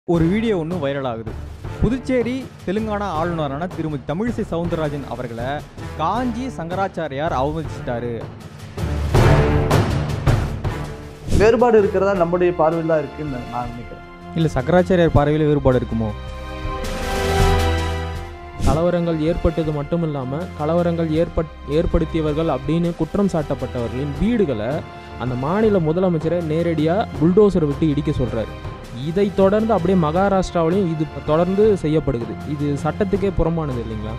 ஒரு வீடியோ ஒன்று வைரல் ஆகுது புதுச்சேரி தெலுங்கானா ஆளுநரான திருமதி தமிழிசை சவுந்தரராஜன் அவர்களை காஞ்சி சங்கராச்சாரியார் அவமதிச்சிட்டாரு வேறுபாடு இருக்கிறதா நம்முடைய பார்வையில் தான் இருக்குன்னு நான் நினைக்கிறேன் இல்லை சங்கராச்சாரியார் பார்வையில் வேறுபாடு இருக்குமோ கலவரங்கள் ஏற்பட்டது மட்டும் இல்லாமல் கலவரங்கள் ஏற்பட் ஏற்படுத்தியவர்கள் அப்படின்னு குற்றம் சாட்டப்பட்டவர்களின் வீடுகளை அந்த மாநில முதலமைச்சரை நேரடியாக புல்டோசரை விட்டு இடிக்க சொல்கிறாரு இதை தொடர்ந்து அப்படியே மகாராஷ்டிராவிலையும் இது தொடர்ந்து செய்யப்படுகிறது இது சட்டத்துக்கே புறம்பானது இல்லைங்களா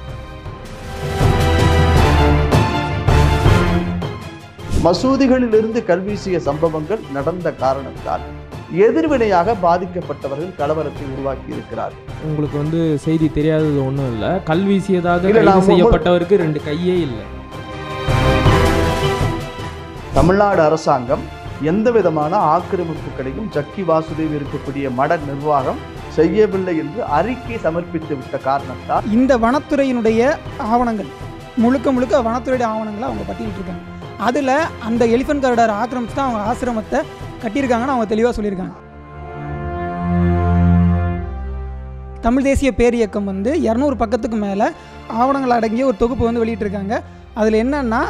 மசூதிகளிலிருந்து கல்வீசிய சம்பவங்கள் நடந்த காரணத்தால் எதிர்வினையாக பாதிக்கப்பட்டவர்கள் கலவரத்தை உருவாக்கி இருக்கிறார் உங்களுக்கு வந்து செய்தி தெரியாதது ஒன்றும் இல்லை கல் வீசியதாக இல்ல, கைது நான் செய்யப்பட்டவருக்கு ரெண்டு கையே இல்லை தமிழ்நாடு அரசாங்கம் எந்த விதமான ஆக்கிரமிப்புகளையும் ஜக்கி வாசுதேவ் இருக்கக்கூடிய மட நிர்வாகம் செய்யவில்லை என்று அறிக்கை சமர்ப்பித்து விட்ட காரணத்தால் இந்த வனத்துறையினுடைய ஆவணங்கள் முழுக்க முழுக்க வனத்துறையுடைய ஆவணங்களை அவங்க பட்டியலிட்டிருக்காங்க அதில் அந்த எலிஃபென்ட் கார்டர் ஆக்கிரமிச்சு தான் அவங்க ஆசிரமத்தை கட்டியிருக்காங்கன்னு அவங்க தெளிவாக சொல்லியிருக்காங்க தமிழ் தேசிய பேரியக்கம் வந்து இரநூறு பக்கத்துக்கு மேலே ஆவணங்கள் அடங்கிய ஒரு தொகுப்பு வந்து வெளியிட்டிருக்காங்க அதில் என்னன்னா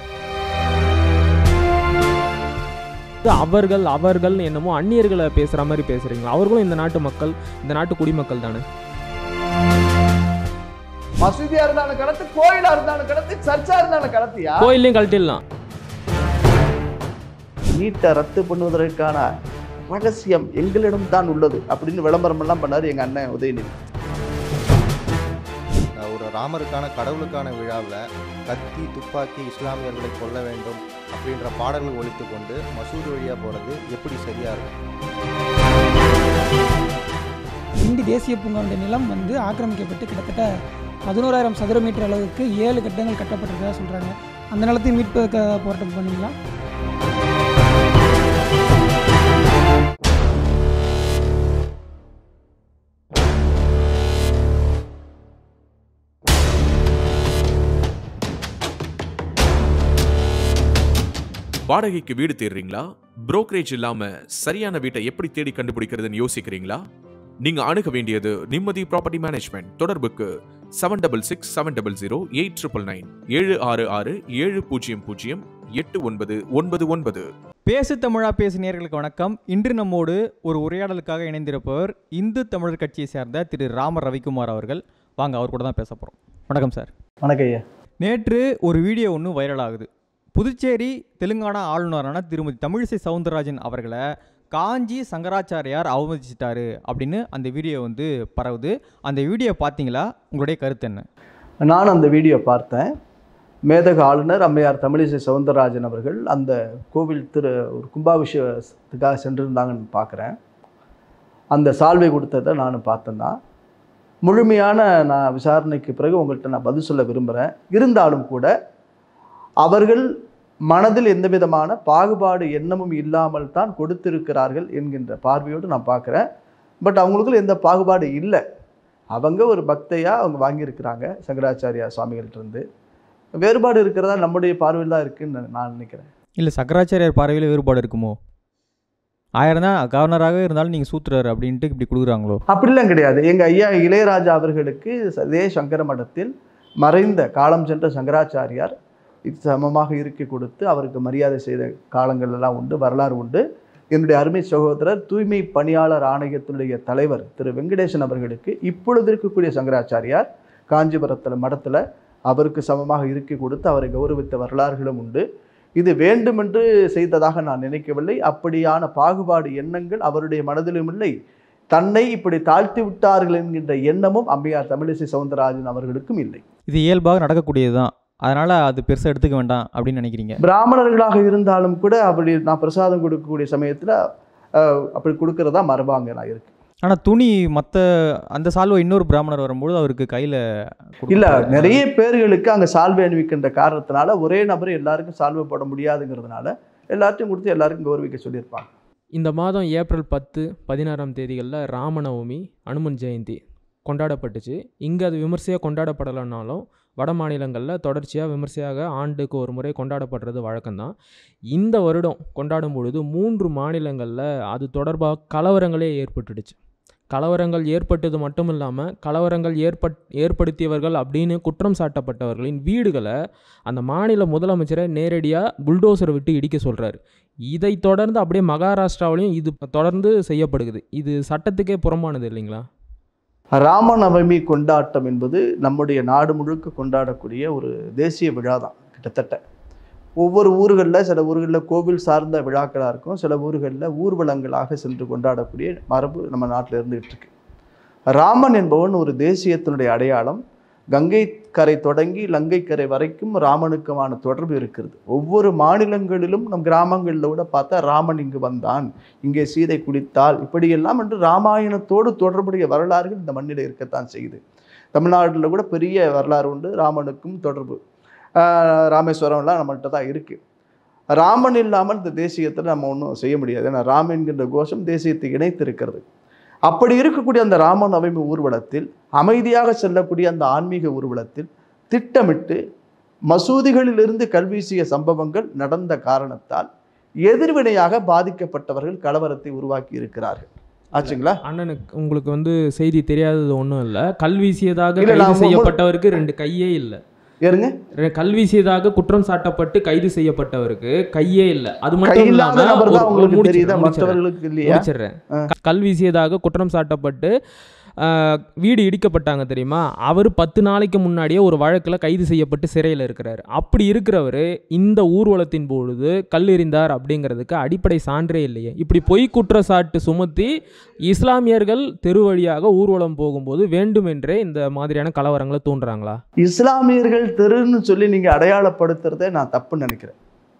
இது அவர்கள் அவர்கள் என்னமோ அந்நியர்களை பேசுகிற மாதிரி பேசுகிறீங்களா அவர்களும் இந்த நாட்டு மக்கள் இந்த நாட்டு குடிமக்கள் தானே மசூதியா இருந்தாலும் கடத்து கோயிலா இருந்தாலும் கடத்து சர்ச்சா இருந்தாலும் கடத்தியா கோயிலையும் கழட்டிடலாம் நீட்டை ரத்து பண்ணுவதற்கான ரகசியம் எங்களிடம் தான் உள்ளது அப்படின்னு விளம்பரம் எல்லாம் பண்ணாரு எங்க அண்ணன் உதயநிதி ஒரு ராமருக்கான கடவுளுக்கான விழாவில் கத்தி துப்பாக்கி இஸ்லாமியர்களை கொல்ல வேண்டும் அப்படின்ற பாடல்கள் ஒழித்து கொண்டு மசூதி வழியாக போகிறது எப்படி சரியாக இருக்கும் இண்டி தேசிய பூங்காவுடைய நிலம் வந்து ஆக்கிரமிக்கப்பட்டு கிட்டத்தட்ட பதினோராயிரம் சதுர மீட்டர் அளவுக்கு ஏழு கட்டங்கள் கட்டப்பட்டிருக்கிறதா சொல்கிறாங்க அந்த நிலத்தை மீட்பதற்கு போராட்டம் பண்ணீங்களா வாடகைக்கு வீடு தேடுறீங்களா புரோக்கரேஜ் இல்லாம சரியான வீட்டை எப்படி தேடி கண்டுபிடிக்கிறதுன்னு யோசிக்கிறீங்களா நீங்க அணுக வேண்டியது நிம்மதி ப்ராப்பர்ட்டி மேனேஜ்மெண்ட் தொடர்புக்கு seven double six seven double zero eight triple nine ஏழு ஆறு ஆறு ஏழு பூஜ்ஜியம் பூஜ்ஜியம் எட்டு ஒன்பது ஒன்பது ஒன்பது பேசு தமிழா பேசு நேயர்களுக்கு வணக்கம் இன்று நம்மோடு ஒரு உரையாடலுக்காக இணைந்திருப்பவர் இந்து தமிழர் கட்சியை சேர்ந்த திரு ராம ரவிக்குமார் அவர்கள் வாங்க அவர் கூட தான் பேச போகிறோம் வணக்கம் சார் வணக்கம் ஐயா நேற்று ஒரு வீடியோ ஒன்று வைரல் ஆகுது புதுச்சேரி தெலுங்கானா ஆளுநரான திருமதி தமிழிசை சவுந்தரராஜன் அவர்களை காஞ்சி சங்கராச்சாரியார் அவமதிச்சிட்டாரு அப்படின்னு அந்த வீடியோ வந்து பரவுது அந்த வீடியோ பார்த்தீங்களா உங்களுடைய கருத்து என்ன நான் அந்த வீடியோ பார்த்தேன் மேதக ஆளுநர் அம்மையார் தமிழிசை சவுந்தரராஜன் அவர்கள் அந்த கோவில் திரு ஒரு கும்பாபிஷேகத்துக்காக சென்றிருந்தாங்கன்னு பார்க்குறேன் அந்த சால்வை கொடுத்ததை நான் பார்த்தேன் தான் முழுமையான நான் விசாரணைக்கு பிறகு உங்கள்கிட்ட நான் பதில் சொல்ல விரும்புகிறேன் இருந்தாலும் கூட அவர்கள் மனதில் எந்த விதமான பாகுபாடு எண்ணமும் இல்லாமல் தான் கொடுத்திருக்கிறார்கள் என்கின்ற பார்வையோடு நான் பார்க்குறேன் பட் அவங்களுக்குள்ள எந்த பாகுபாடு இல்லை அவங்க ஒரு பக்தையாக அவங்க வாங்கியிருக்கிறாங்க சங்கராச்சாரியா சுவாமிகள்ட்ட இருந்து வேறுபாடு இருக்கிறதா நம்முடைய பார்வையில் தான் இருக்குன்னு நான் நினைக்கிறேன் இல்லை சங்கராச்சாரியார் பார்வையில் வேறுபாடு இருக்குமோ ஆயிரம் தான் கவர்னராக இருந்தாலும் நீங்கள் சூத்துறாரு அப்படின்ட்டு இப்படி கொடுக்குறாங்களோ அப்படிலாம் கிடையாது எங்கள் ஐயா இளையராஜா அவர்களுக்கு இதே சங்கர மடத்தில் மறைந்த காலம் சென்ற சங்கராச்சாரியார் இது சமமாக இருக்கி கொடுத்து அவருக்கு மரியாதை செய்த காலங்கள் எல்லாம் உண்டு வரலாறு உண்டு என்னுடைய அருமை சகோதரர் தூய்மை பணியாளர் ஆணையத்தினுடைய தலைவர் திரு வெங்கடேசன் அவர்களுக்கு இப்பொழுது இருக்கக்கூடிய சங்கராச்சாரியார் காஞ்சிபுரத்தில் மடத்தில் அவருக்கு சமமாக இருக்கி கொடுத்து அவரை கௌரவித்த வரலாறுகளும் உண்டு இது வேண்டுமென்று செய்ததாக நான் நினைக்கவில்லை அப்படியான பாகுபாடு எண்ணங்கள் அவருடைய மனதிலும் இல்லை தன்னை இப்படி தாழ்த்தி விட்டார்கள் என்கின்ற எண்ணமும் அம்மையார் தமிழிசை சவுந்தரராஜன் அவர்களுக்கும் இல்லை இது இயல்பாக நடக்கக்கூடியது தான் அதனால் அது பெருசாக எடுத்துக்க வேண்டாம் அப்படின்னு நினைக்கிறீங்க பிராமணர்களாக இருந்தாலும் கூட அப்படி நான் பிரசாதம் கொடுக்கக்கூடிய சமயத்தில் அப்படி கொடுக்கறதா மரபாங்க நான் இருக்கு ஆனால் துணி மற்ற அந்த சால்வை இன்னொரு பிராமணர் வரும்போது அவருக்கு கையில் இல்ல நிறைய பேர்களுக்கு அங்க சால்வை அணிவிக்கின்ற காரணத்தினால ஒரே நபர் எல்லாருக்கும் சால்வை போட முடியாதுங்கிறதுனால எல்லாத்தையும் கொடுத்து எல்லாருக்கும் கௌரவிக்க சொல்லியிருப்பாங்க இந்த மாதம் ஏப்ரல் பத்து பதினாறாம் தேதிகளில் ராமநவமி அனுமன் ஜெயந்தி கொண்டாடப்பட்டுச்சு இங்கே அது விமர்சையாக கொண்டாடப்படலைனாலும் வட மாநிலங்களில் தொடர்ச்சியாக விமர்சையாக ஆண்டுக்கு ஒரு முறை கொண்டாடப்படுறது வழக்கம்தான் இந்த வருடம் கொண்டாடும் பொழுது மூன்று மாநிலங்களில் அது தொடர்பாக கலவரங்களே ஏற்பட்டுடுச்சு கலவரங்கள் ஏற்பட்டது மட்டும் இல்லாமல் கலவரங்கள் ஏற்பட் ஏற்படுத்தியவர்கள் அப்படின்னு குற்றம் சாட்டப்பட்டவர்களின் வீடுகளை அந்த மாநில முதலமைச்சரை நேரடியாக புல்டோசரை விட்டு இடிக்க சொல்கிறாரு இதை தொடர்ந்து அப்படியே மகாராஷ்டிராவிலையும் இது தொடர்ந்து செய்யப்படுகிறது இது சட்டத்துக்கே புறம்பானது இல்லைங்களா ராமநவமி கொண்டாட்டம் என்பது நம்முடைய நாடு முழுக்க கொண்டாடக்கூடிய ஒரு தேசிய விழா தான் கிட்டத்தட்ட ஒவ்வொரு ஊர்களில் சில ஊர்களில் கோவில் சார்ந்த விழாக்களாக இருக்கும் சில ஊர்களில் ஊர்வலங்களாக சென்று கொண்டாடக்கூடிய மரபு நம்ம நாட்டில் இருந்துகிட்டு இருக்கு ராமன் என்பவன் ஒரு தேசியத்தினுடைய அடையாளம் கங்கை கரை தொடங்கி லங்கை கரை வரைக்கும் ராமனுக்குமான தொடர்பு இருக்கிறது ஒவ்வொரு மாநிலங்களிலும் நம் கிராமங்களில் கூட பார்த்தா ராமன் இங்கு வந்தான் இங்கே சீதை குடித்தாள் இப்படியெல்லாம் என்று ராமாயணத்தோடு தொடர்புடைய வரலாறுகள் இந்த மண்ணில் இருக்கத்தான் செய்யுது தமிழ்நாட்டில் கூட பெரிய வரலாறு உண்டு ராமனுக்கும் தொடர்பு ஆஹ் ராமேஸ்வரம்லாம் நம்மள்கிட்ட தான் இருக்குது ராமன் இல்லாமல் இந்த தேசியத்தில் நம்ம ஒன்றும் செய்ய முடியாது ஏன்னா ராம் என்கின்ற கோஷம் தேசியத்தை இணைத்திருக்கிறது அப்படி இருக்கக்கூடிய அந்த ராம நவமி ஊர்வலத்தில் அமைதியாக செல்லக்கூடிய அந்த ஆன்மீக ஊர்வலத்தில் திட்டமிட்டு மசூதிகளிலிருந்து கல்வீசிய சம்பவங்கள் நடந்த காரணத்தால் எதிர்வினையாக பாதிக்கப்பட்டவர்கள் கலவரத்தை உருவாக்கி இருக்கிறார்கள் ஆச்சுங்களா அண்ணனுக்கு உங்களுக்கு வந்து செய்தி தெரியாதது ஒன்றும் இல்லை கல் வீசியதாக இல்ல, கைது நான் செய்யப்பட்டவருக்கு ரெண்டு கையே இல்லை ஏறுங்க ரெ- கல் வீசியதாக குற்றம் சாட்டப்பட்டு கைது செய்யப்பட்டவருக்கு கையே இல்லை அது கை மட்டும் இல்லாத இல்லாம நபர் தான் ஒரு- உங்களுக்கு முடிச்சிடுறேன், தெரியுதா முடிச்சிடுறேன். மற்றவர்களுக்கு இல்லையா முடிச்சிடுறேன் க- கல் வீசியதாக குற்றம் சாட்டப்பட்டு ஆஹ், வீடு இடிக்கப்பட்டாங்க தெரியுமா அவர் பத்து நாளைக்கு முன்னாடியே ஒரு வழக்கில் கைது செய்யப்பட்டு சிறையில் இருக்கிறார் அப்படி இருக்கிறவர் இந்த ஊர்வலத்தின் பொழுது கல் எறிந்தார் அப்படிங்கிறதுக்கு அடிப்படை சான்றே இல்லையே இப்படி பொய் குற்றச்சாட்டு சுமத்தி இஸ்லாமியர்கள் தெரு வழியாக ஊர்வலம் போகும்போது வேண்டுமென்றே இந்த மாதிரியான கலவரங்களை தூண்டுறாங்களா இஸ்லாமியர்கள் தெருன்னு சொல்லி நீங்க அடையாளப்படுத்துறதை நான் தப்புன்னு நினைக்கிறேன்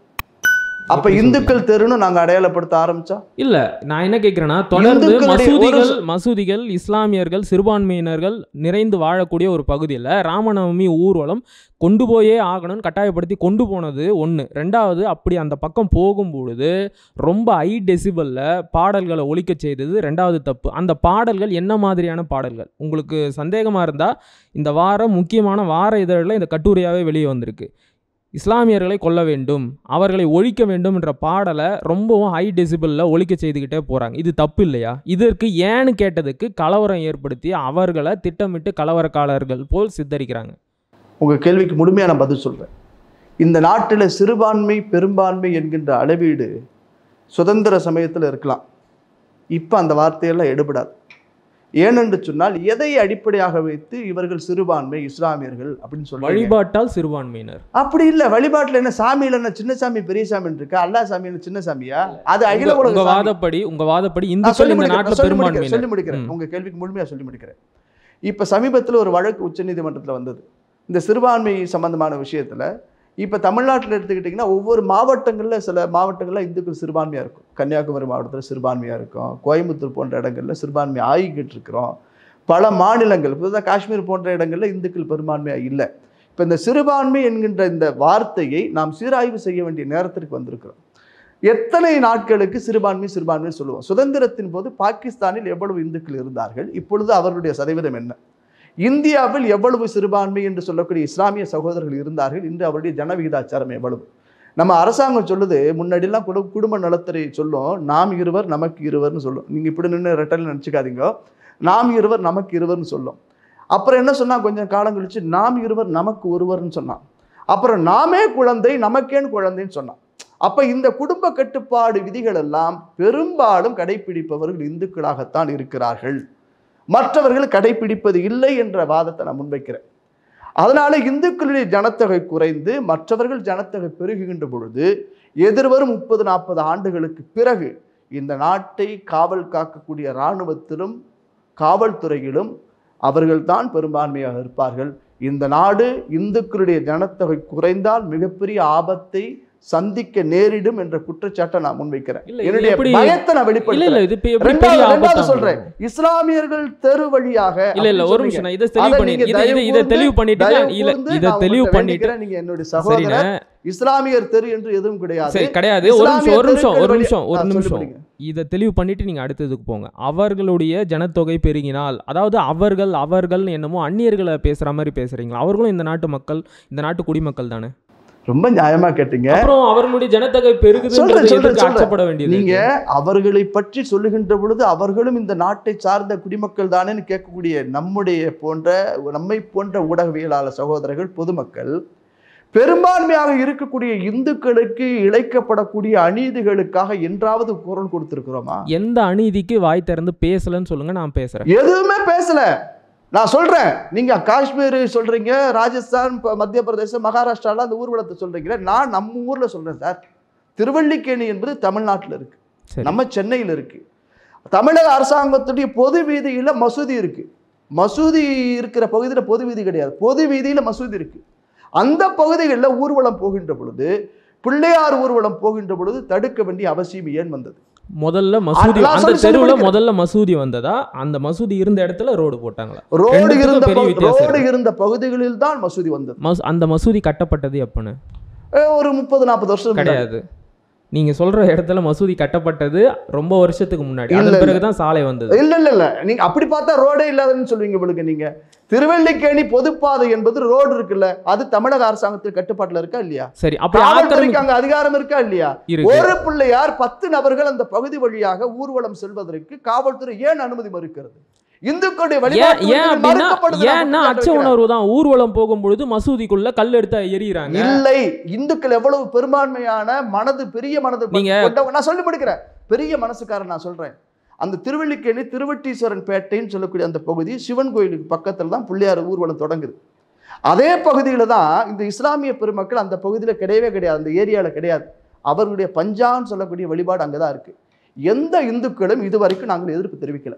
அப்ப எப்படி இந்துக்கள் தெருன்னு நாங்க அடையாளப்படுத்த ஆரம்பிச்சா இல்ல நான் என்ன கேட்கிறேன்னா தொடர்ந்து இந்துக்களுடைய மசூதிகள் ஒரு- மசூதிகள் இஸ்லாமியர்கள் சிறுபான்மையினர்கள் நிறைந்து வாழக்கூடிய ஒரு பகுதியில் ராமநவமி ஊர்வலம் கொண்டு போயே ஆகணும்னு கட்டாயப்படுத்தி கொண்டு போனது ஒன்று ரெண்டாவது அப்படி அந்த பக்கம் போகும்பொழுது ரொம்ப ஹை டெசிபலில் பாடல்களை ஒலிக்க செய்தது ரெண்டாவது தப்பு அந்த பாடல்கள் என்ன மாதிரியான பாடல்கள் உங்களுக்கு சந்தேகமாக இருந்தால் இந்த வாரம் முக்கியமான வார இதழில் இந்த கட்டுரையாகவே வெளியே வந்திருக்கு இஸ்லாமியர்களை கொல்ல வேண்டும் அவர்களை ஒழிக்க வேண்டும் என்ற பாடலை ரொம்பவும் ஹை டெசிபிளில் ஒழிக்க செய்துக்கிட்டே போகிறாங்க இது தப்பு இல்லையா இதற்கு ஏன்னு கேட்டதுக்கு கலவரம் ஏற்படுத்தி அவர்களை திட்டமிட்டு கலவரக்காரர்கள் போல் சித்தரிக்கிறாங்க உங்க கேள்விக்கு முழுமையான பதில் சொல்றேன் இந்த நாட்டில் சிறுபான்மை பெரும்பான்மை என்கின்ற அளவீடு சுதந்திர சமயத்தில் இருக்கலாம் இப்போ அந்த வார்த்தையெல்லாம் எடுபடாது ஏனென்று சொன்னால் எதை அடிப்படையாக வைத்து இவர்கள் சிறுபான்மை இஸ்லாமியர்கள் அப்படின்னு சொல்லி வழிபாட்டால் சிறுபான்மையினர் அப்படி இல்ல வழிபாட்டுல என்ன சாமியில என்ன சின்ன சாமி பெரிய சாமி இருக்கு அல்லா சாமி என்ன சின்ன சாமியா அது அகில உங்க- உலக உங்க சாமி. வாதப்படி உங்க வாதப்படி நான் இந்துக்கள் சொல்லி இந்த முடிக்கிறேன், நாட்டில் நான் சொல்லி முடிக்கிறேன், சொல்லி பெரும்பான்மையினர் முடிக்கிறேன் ம். உங்க கேள்விக்கு முழுமையா சொல்லி முடிக்கிறேன் இப்ப சமீபத்துல ஒரு வழக்கு உச்சநீதிமன்றத்துல வந்தது இந்த சிறுபான்மை சம்பந்தமான விஷயத்துல இப்ப தமிழ்நாட்டுல எடுத்துக்கிட்டிங்கன்னா ஒவ்வொரு மாவட்டங்கள்ல சில மாவட்டங்கள்ல இந்துக்கள் சிறுபான்மையா இருக்கும் கன்னியாகுமரி மாவட்டத்துல சிறுபான்மையா இருக்கும் கோயம்புத்தூர் போன்ற இடங்கள்ல சிறுபான்மை ஆகிக்கிட்டு இருக்கிறோம் பல மாநிலங்கள் புதுதாக காஷ்மீர் போன்ற இடங்கள்ல இந்துக்கள் பெரும்பான்மையா இல்லை இப்போ இந்த சிறுபான்மை என்கின்ற இந்த வார்த்தையை நாம் சீராய்வு செய்ய வேண்டிய நேரத்திற்கு வந்திருக்கிறோம் எத்தனை நாட்களுக்கு சிறுபான்மை சிறுபான்மை சொல்லுவோம் சுதந்திரத்தின் போது பாகிஸ்தானில் எவ்வளவு இந்துக்கள் இருந்தார்கள் இப்பொழுது அவர்களுடைய சதவீதம் என்ன இந்தியாவில் எவ்வளவு சிறுபான்மை என்று சொல்லக்கூடிய இஸ்லாமிய சகோதரர்கள் இருந்தார்கள் இன்று அவருடைய ஜனவிகிதாச்சாரம் எவ்வளவு நம்ம அரசாங்கம் சொல்லுது முன்னாடிலாம் குடு குடும்ப நலத்துறை சொல்லும் நாம் இருவர் நமக்கு இருவர்னு சொல்லும் நீங்கள் இப்படி நின்று ரெட்டல் நினச்சிக்காதீங்க நாம் இருவர் நமக்கு இருவர்னு சொல்லும் அப்புறம் என்ன சொன்னா கொஞ்சம் காலம் கழிச்சு நாம் இருவர் நமக்கு ஒருவர்னு சொன்னான் அப்புறம் நாமே குழந்தை நமக்கேன்னு குழந்தைன்னு சொன்னான் அப்ப இந்த குடும்ப கட்டுப்பாடு விதிகள் எல்லாம் பெரும்பாலும் கடைபிடிப்பவர்கள் இந்துக்களாகத்தான் இருக்கிறார்கள் மற்றவர்கள் கடைபிடிப்பது இல்லை என்ற வாதத்தை நான் முன்வைக்கிறேன் அதனால இந்துக்களுடைய ஜனத்தொகை குறைந்து மற்றவர்கள் ஜனத்தொகை பெருகுகின்ற பொழுது எதிர்வரும் முப்பது நாற்பது ஆண்டுகளுக்கு பிறகு இந்த நாட்டை காவல் காக்கக்கூடிய இராணுவத்திலும் காவல்துறையிலும் அவர்கள்தான் பெரும்பான்மையாக இருப்பார்கள் இந்த நாடு இந்துக்களுடைய ஜனத்தொகை குறைந்தால் மிகப்பெரிய ஆபத்தை சந்திக்க நேரிடும் என்ற குற்றச்சாட்டை நான் முன்வைக்கிறேன் இல்ல, இது என்னுடைய எப்படி- பயத்தை நான் இல்ல வெளிப்படுத்துறேன் இல்ல இது இப்ப எப்படி ரெண்டாவது பெரிய ரெண்டாவது ஆபத்தா சொல்றேன் இஸ்லாமியர்கள் தெரு வழியாக இல்ல இல்ல அப்படின்னு ஒரு சொல்றீங்க. நிமிஷம் நான் இதை அதை தெளிவு பண்ணி நீங்க இதை தயவு இதை இதை கூர்ந்து- தெளிவு பண்ணிட்டு தயவு நான் இல்ல கூர்ந்து இதை நான் தெளிவு உங்கள்ட்ட பண்ணிட்டு வேண்டிக்கிறேன், நீங்க என்னுடைய சரிண்ணே சகோதரர் இஸ்லாமியர் தெரு என்று எதுவும் கிடையாது சரி கிடையாது ஒரு நிமிஷம் ஒரு நிமிஷம் ஒரு இஸ்லாமிய நிமிஷம் ஒரு தெருக்கள் நிமிஷம் வழி- ஆ, இதை தெளிவு பண்ணிட்டு நீங்க அடுத்ததுக்கு போங்க அவர்களுடைய ஜனத்தொகை பெருகினால் அதாவது அவர்கள் அவர்கள் என்னமோ அந்நியர்களை பேசுற மாதிரி பேசுறீங்களா அவர்களும் இந்த நாட்டு மக்கள் இந்த நாட்டு குடிமக்கள் தானே ரொம்ப நியாயமா கேட்டீங்க அப்புறம் அவர்களுடைய ஜனத்தொகை சொல்றேன், பெருகுதுன்றது சொல்றேன், எதுக்கு சொல்றேன். அச்சப்பட வேண்டியது நீங்க இருக்கு? அவர்களை பற்றி சொல்லுகின்ற பொழுது அவர்களும் இந்த நாட்டை சார்ந்த குடிமக்கள் தானேன்னு கேட்கக்கூடிய நம்முடைய போன்ற நம்மை போன்ற ஊடகவியலாளர் சகோதரர்கள் பொதுமக்கள் பெரும்பான்மையாக இருக்கக்கூடிய இந்துக்களுக்கு இழைக்கப்படக்கூடிய அநீதிகளுக்காக என்றாவது குரல் கொடுத்திருக்கிறோமா எந்த அநீதிக்கு வாய் திறந்து பேசலன்னு சொல்லுங்க நான் பேசுறேன் எதுவுமே பேசல நான் சொல்றேன் நீங்க காஷ்மீர் சொல்றீங்க ராஜஸ்தான் ப- மத்திய பிரதேசம் மகாராஷ்டிரால அந்த ஊர்வலத்தை சொல்றீங்க நான் நம்ம ஊர்ல சொல்றேன் சார் திருவள்ளிக்கேணி என்பது தமிழ்நாட்டில் இருக்கு சரி. நம்ம சென்னையில் இருக்கு தமிழக அரசாங்கத்துடைய பொது வீதியில மசூதி இருக்கு மசூதி இருக்கிற பகுதியில் பொது வீதி கிடையாது பொது வீதியில மசூதி இருக்கு அந்த பகுதிகளில் ஊர்வலம் போகின்ற பொழுது பிள்ளையார் ஊர்வலம் போகின்ற பொழுது தடுக்க வேண்டிய அவசியம் ஏன் வந்தது முதல்ல மசூதி அதெல்லாம் அந்த சொல்லி சொல்லி தெருவுல முடிக்கிறேன். முதல்ல மசூதி வந்ததா அந்த மசூதி இருந்த இடத்துல ரோடு போட்டாங்களா ரோடு ரெண்டுத்துக்கும் இருந்த பெரிய பகு- வித்தியாசம் ரோடு இருக்கு. இருந்த பகுதிகளில் தான் மசூதி வந்தது மஸ்- அந்த மசூதி கட்டப்பட்டது எப்பன்னு அஹ் ஒரு முப்பது நாற்பது வருஷம் முன்னாடி. கிடையாது நீங்க சொல்ற இடத்துல மசூதி கட்டப்பட்டது ரொம்ப வருஷத்துக்கு முன்னாடி இல்ல, அதன் இல்ல. பிறகுதான் சாலை வந்தது இல்ல இல்ல இல்ல நீங்க அப்படி பார்த்தா ரோடே இல்லாதன்னு சொல்லுவீங்க உங்களுக்கு நீங்க திருவல்லிக்கேணி பொதுப்பாதை என்பது ரோடு இருக்குல்ல அது தமிழக அரசாங்கத்தில் கட்டுப்பாட்டுல இருக்கா இல்லையா சரி அப்படி காவல்துறைக்கு ஆக்கிரமி அங்க அதிகாரம் இருக்கா இல்லையா இருக்கு ஒரு பிள்ளையார் பத்து நபர்கள் அந்த பகுதி வழியாக ஊர்வலம் செல்வதற்கு காவல்துறை ஏன் அனுமதி மறுக்கிறது இந்துக்களுடைய ஏன் வழிபாட்டு ஏன் உரிமைகள் அப்படின்னா மறுக்கப்படுது நான் ஏன்னா குற்றச்சாட்டு அச்ச வைக்கிறேன். உணர்வு தான் ஊர்வலம் போகும்பொழுது மசூதிக்குள்ள கல் எடுத்து எறிகிறாங்க இல்லை இந்துக்கள் எவ்வளவு பெரும்பான்மையான மனது பெரிய மனது நீங்க- கொண்டவங்க. நான் சொல்லி முடிக்கிறேன் பெரிய மனசுக்காரன் நான் சொல்றேன் அந்த திருவள்ளிக்கேணி திருவட்டீஸ்வரன் பேட்டைன்னு சொல்லக்கூடிய அந்த பகுதி சிவன் கோயிலுக்கு பக்கத்துல தான் பிள்ளையார் ஊர்வலம் தொடங்குது அதே பகுதியில தான் இந்த இஸ்லாமிய பெருமக்கள் அந்த பகுதியில் கிடையவே கிடையாது அந்த ஏரியாவில் கிடையாது அவர்களுடைய பஞ்சான்னு சொல்லக்கூடிய வழிபாடு அங்கே தான் இருக்கு எந்த இந்துக்களும் இதுவரைக்கும் நாங்கள் எதிர்ப்பு தெரிவிக்கல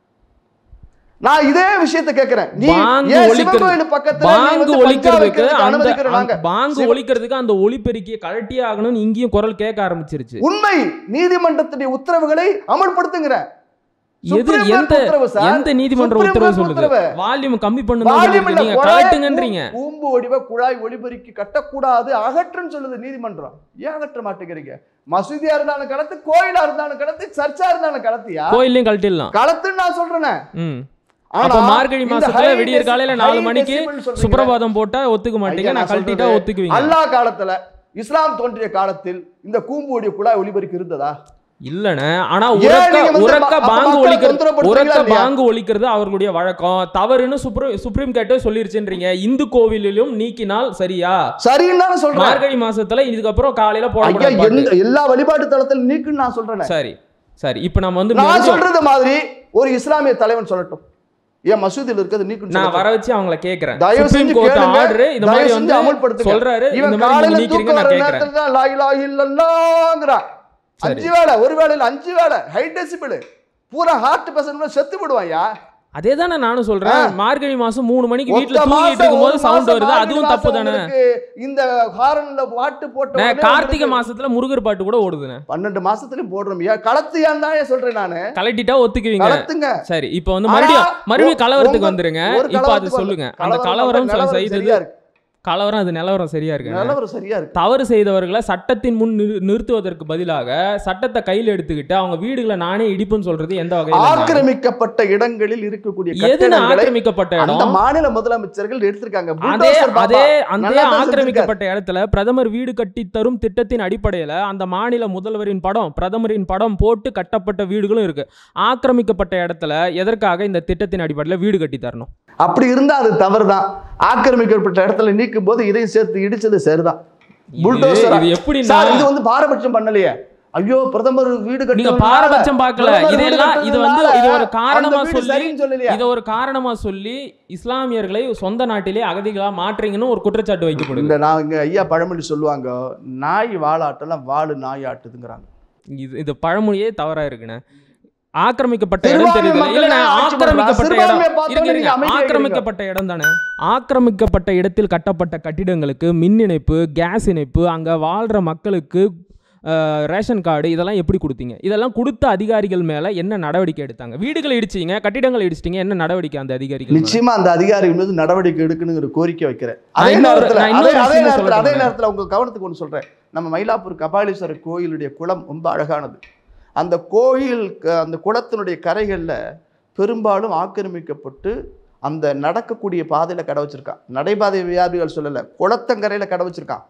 நான் இதே விஷயத்தை கேட்கிறேன் நீ பாங்கு ஏன் சிவன் ஒலிக்கிறது- கோயில் பக்கத்துல நீ பாங்கு வந்து பஞ்சா ஒலிக்கிறதுக்கு வைக்கிறதுக்கு அந்த அனுமதிக்கிற நாங்க அந்த பாங்கு சிவ- ஒலிக்கிறதுக்கு அந்த ஒலிபெருக்கியை கழட்டியே ஆகணும்னு இங்கேயும் குரல் கேட்க ஆரம்பிச்சிருச்சு உண்மை நீதிமன்றத்துடைய உத்தரவுகளை அமல்படுத்துங்கிற எது சுப்ரீம் எந்த கோர்ட் உத்தரவு சார். எந்த நீதிமன்ற சுப்ரீம் உத்தரவு கோர்ட் சொல்லுது உத்தரவு. வால்யூம் கம்மி வால்யூம் பண்ணுங்க இல்ல, நீங்க குழாய் கழட்டுங்கன்றீங்க கூ- கூம்பு வடிவ குழாய் ஒளிபெருக்கி கட்டக்கூடாது அகற்றுன்னு சொல்லுது நீதிமன்றம் ஏன் அகற்ற மாட்டேங்கிறீங்க மசூதியா இருந்தாலும் கடத்து கோயிலா இருந்தாலும் கடத்து சர்ச்சா இருந்தாலும் கடத்தியா கோயிலையும் கழட்டிடலாம் களத்துன்னு நான் சொல்றேனே ம் ஆனா, அப்ப மார்கழி இந்த மாசத்துல high விடியற் காலையில decibel- நாலு high மணிக்கு decibel சொல்றீங்களே. சுப்பிரபாதம் போட்டா ஒத்துக்க மாட்டீங்க ஐயா, நான் நான் கழட்டிட்டா சொல்றது, ஒத்துக்குவீங்க அல்லாஹ் காலத்துல இஸ்லாம் தோன்றிய காலத்தில் இந்த கூம்பு வடிவ குழாய் ஒளிபெருக்கு இருந்ததா இல்லண்ணே ஆனா ஏன் உறக்க நீங்க வந்து உறக்க அப்ப பாங்கு மக்களை ஒலிக்கிறது தொந்தரவுப்படுத்துறீங்களா உறக்க இல்லையா? பாங்கு ஒலிக்கிறது அவர்களுடைய வழக்கம் தவறுன்னு சுப்ரீம் சுப்ரீம் கோர்ட்டே சொல்லிருச்சுன்றீங்க இந்து கோவிலிலும் நீக்கினால் சரியா சரின்னு தானே சொல்றேன் மார்கழி மாசத்துல இதுக்கப்புறம் காலையில ஐயா போடக்கூடாது பாட்டு. எந்த- எல்லா வழிபாட்டு தளத்தில் நீக்குன்னு நான் சொல்றேன் சரி சரி இப்ப நம்ம வந்து நான் மறுபடியும் சொல்றது மாதிரி ஒரு இஸ்லாமிய தலைவன் சொல்லட்டும் ஏன் மசூதியில் இருக்கிறது நீக்குன்னு நான் சொல்லட்டும். வர வச்சு அவங்கள கேக்குறேன் தயவு சுப்ரீம் செஞ்சு கோர்ட் கேளுங்க. ஆர்டர் இந்த தயவு மாதிரி செஞ்சு வந்து அமல்படுத்துங்க. சொல்றாரு இந்த இவன் மாதிரி நீங்க காலையில நீக்கிறீங்க தூக்கம் நான் வர கேக்குறேன் நேரத்துல தான் லா இலாஹ இல்லல்லாங்கிறான். சரி. அஞ்சு வேளை ஒரு வேளையில அஞ்சு வேளை ஹை டெசிபிள் பூரா ஹார்ட் பேஷண்ட் செத்து விடுவாயா அதே தானே நானும் சொல்றேன் ஆ. மார்கழி மாசம் மூணு மணிக்கு ஒத்த வீட்டுல மாசம், தூங்கிட்டு இருக்கும்போது ஒரு சவுண்ட் மாசம் வருது மார்கழி அதுவும் மாசம் தப்பு தானே உங்களுக்கு இந்த ஹாரன்ல பாட்டு போட்ட நான் உடனே கார்த்திகை உங்களுக்கு மாசத்துல முருகர் பாட்டு கூட ஓடுதுண்ணே பன்னெண்டு மாசத்துலயும் போடுறோம் ஏன் களத்தியான் தான் சொல்றேன் நானு கலட்டிட்டா ஒத்துக்குவீங்க களத்துங்க சரி இப்போ வந்து ஆனா, மறுபடியும் மறுபடியும் உங்க- கலவரத்துக்கு வந்துருங்க ஒரு இப்போ அது கலவரத்துக்கு சொல்லுங்க வரல. அந்த கலவரம் சில நிலவரம் செய்தது சரியா இருக்கு. கலவரம் அது நிலவரம் சரியா இருக்கு நிலவரம் சரியா இருக்கு தவறு செய்தவர்களை சட்டத்தின் முன் நிறு- நிறுத்துவதற்கு பதிலாக சட்டத்தை கையில் எடுத்துக்கிட்டு அவங்க வீடுகளை நானே இடிப்புன்னு சொல்றது எந்த வகையில் ஆக்கிரமிக்கப்பட்ட இடங்களில் இருக்கக்கூடிய எதுன்னு கட்டிடங்களை ஆக்கிரமிக்கப்பட்ட அந்த இடம் மாநில முதலமைச்சர்கள் எடுத்திருக்காங்க அதே bulldozer பாப்பா. அதே அந்த நல்லா தான் ஆக்கிரமிக்கப்பட்ட இடத்துல பிரதமர் வீடு கட்டி தரும் திட்டத்தின் அடிப்படையில அந்த மாநில முதல்வரின் படம் பிரதமரின் படம் போட்டு கட்டப்பட்ட வீடுகளும் இருக்கு ஆக்கிரமிக்கப்பட்ட இடத்துல எதற்காக இந்த திட்டத்தின் அடிப்படையில வீடு கட்டி தரணும் அப்படி இருந்தா அது தவறுதான் ஆக்கிரமிக்கப்பட்ட இடத்துல நீக்கும் போது இதையும் சேர்த்து இடிச்சது சரிதான் இது- bulldozer ஆ. இது எப்படின்னா சார் இது வந்து பாரபட்சம் பண்ணலையே ஐயோ பிரதமர் வீடு நீங்க கட்டுறதுனால, பாரபட்சம் பார்க்கல பிரதமர் வீடு இதெல்லாம் இது வந்து கட்டுறதுனால இது ஒரு அந்த காரணமா வீடு சொல்லி சரின்னு சொல்லலையா இதை ஒரு காரணமா சொல்லி இஸ்லாமியர்களை சொந்த நாட்டிலே அகதிகளா மாற்றீங்கன்னு ஒரு குற்றச்சாட்டு வைக்கப்படுது இந்த நான் இங்க ஐயா பழமொழி சொல்லுவாங்க நாய் வாழாட்டெல்லாம் வாழு நாய் ஆட்டுதுங்கிறாங்க இது இது பழமொழியே தவறா இருக்குண்ணே ஆக்கிரமிக்கப்பட்ட இடம் சிறுபான்மை தெரியுது மக்கள் இல்ல தான் ஆட்சி ஆக்கிரமிக்கப்பட்ட பண்றாங்க. இடம் சிறுபான்மையை பார்த்தோன்னே இருங்க, நீங்க இருங்க. அமைதியா ஆக்கிரமிக்கப்பட்ட இடம் தானே ஆக்கிரமிக்கப்பட்ட இடத்தில் கட்டப்பட்ட கட்டிடங்களுக்கு மின் இணைப்பு கேஸ் இணைப்பு அங்க வாழ்ற மக்களுக்கு அஹ், ரேஷன் கார்டு இதெல்லாம் எப்படி கொடுத்தீங்க இதெல்லாம் கொடுத்த அதிகாரிகள் மேல என்ன நடவடிக்கை எடுத்தாங்க வீடுகளை இடிச்சீங்க கட்டிடங்களை இடிச்சிட்டீங்க என்ன நடவடிக்கை அந்த அதிகாரிகள் மேல? நிச்சயமா அந்த அதிகாரிகள் மீது நடவடிக்கை எடுக்கணுங்கிற கோரிக்கை வைக்கிறேன் நான் அதே இன்னொரு- நேரத்துல நான் அதே இன்னொரு அதே விஷயம் நேரத்துல அதே சொல்லட்டுமா? நேரத்துல உங்க கவனத்துக்கு ஒன்று சொல்றேன் நம்ம மயிலாப்பூர் கபாலீஸ்வரர் கோயிலுடைய குளம் ரொம்ப அழகானது அந்த கோயில் க- அந்த குளத்தினுடைய கரைகளில் பெரும்பாலும் ஆக்கிரமிக்கப்பட்டு அந்த நடக்கக்கூடிய பாதையில் கடை வச்சிருக்கான் நடைபாதை வியாபாரிகள் சொல்லலை குளத்தங்கரையில் கடை வச்சிருக்கான்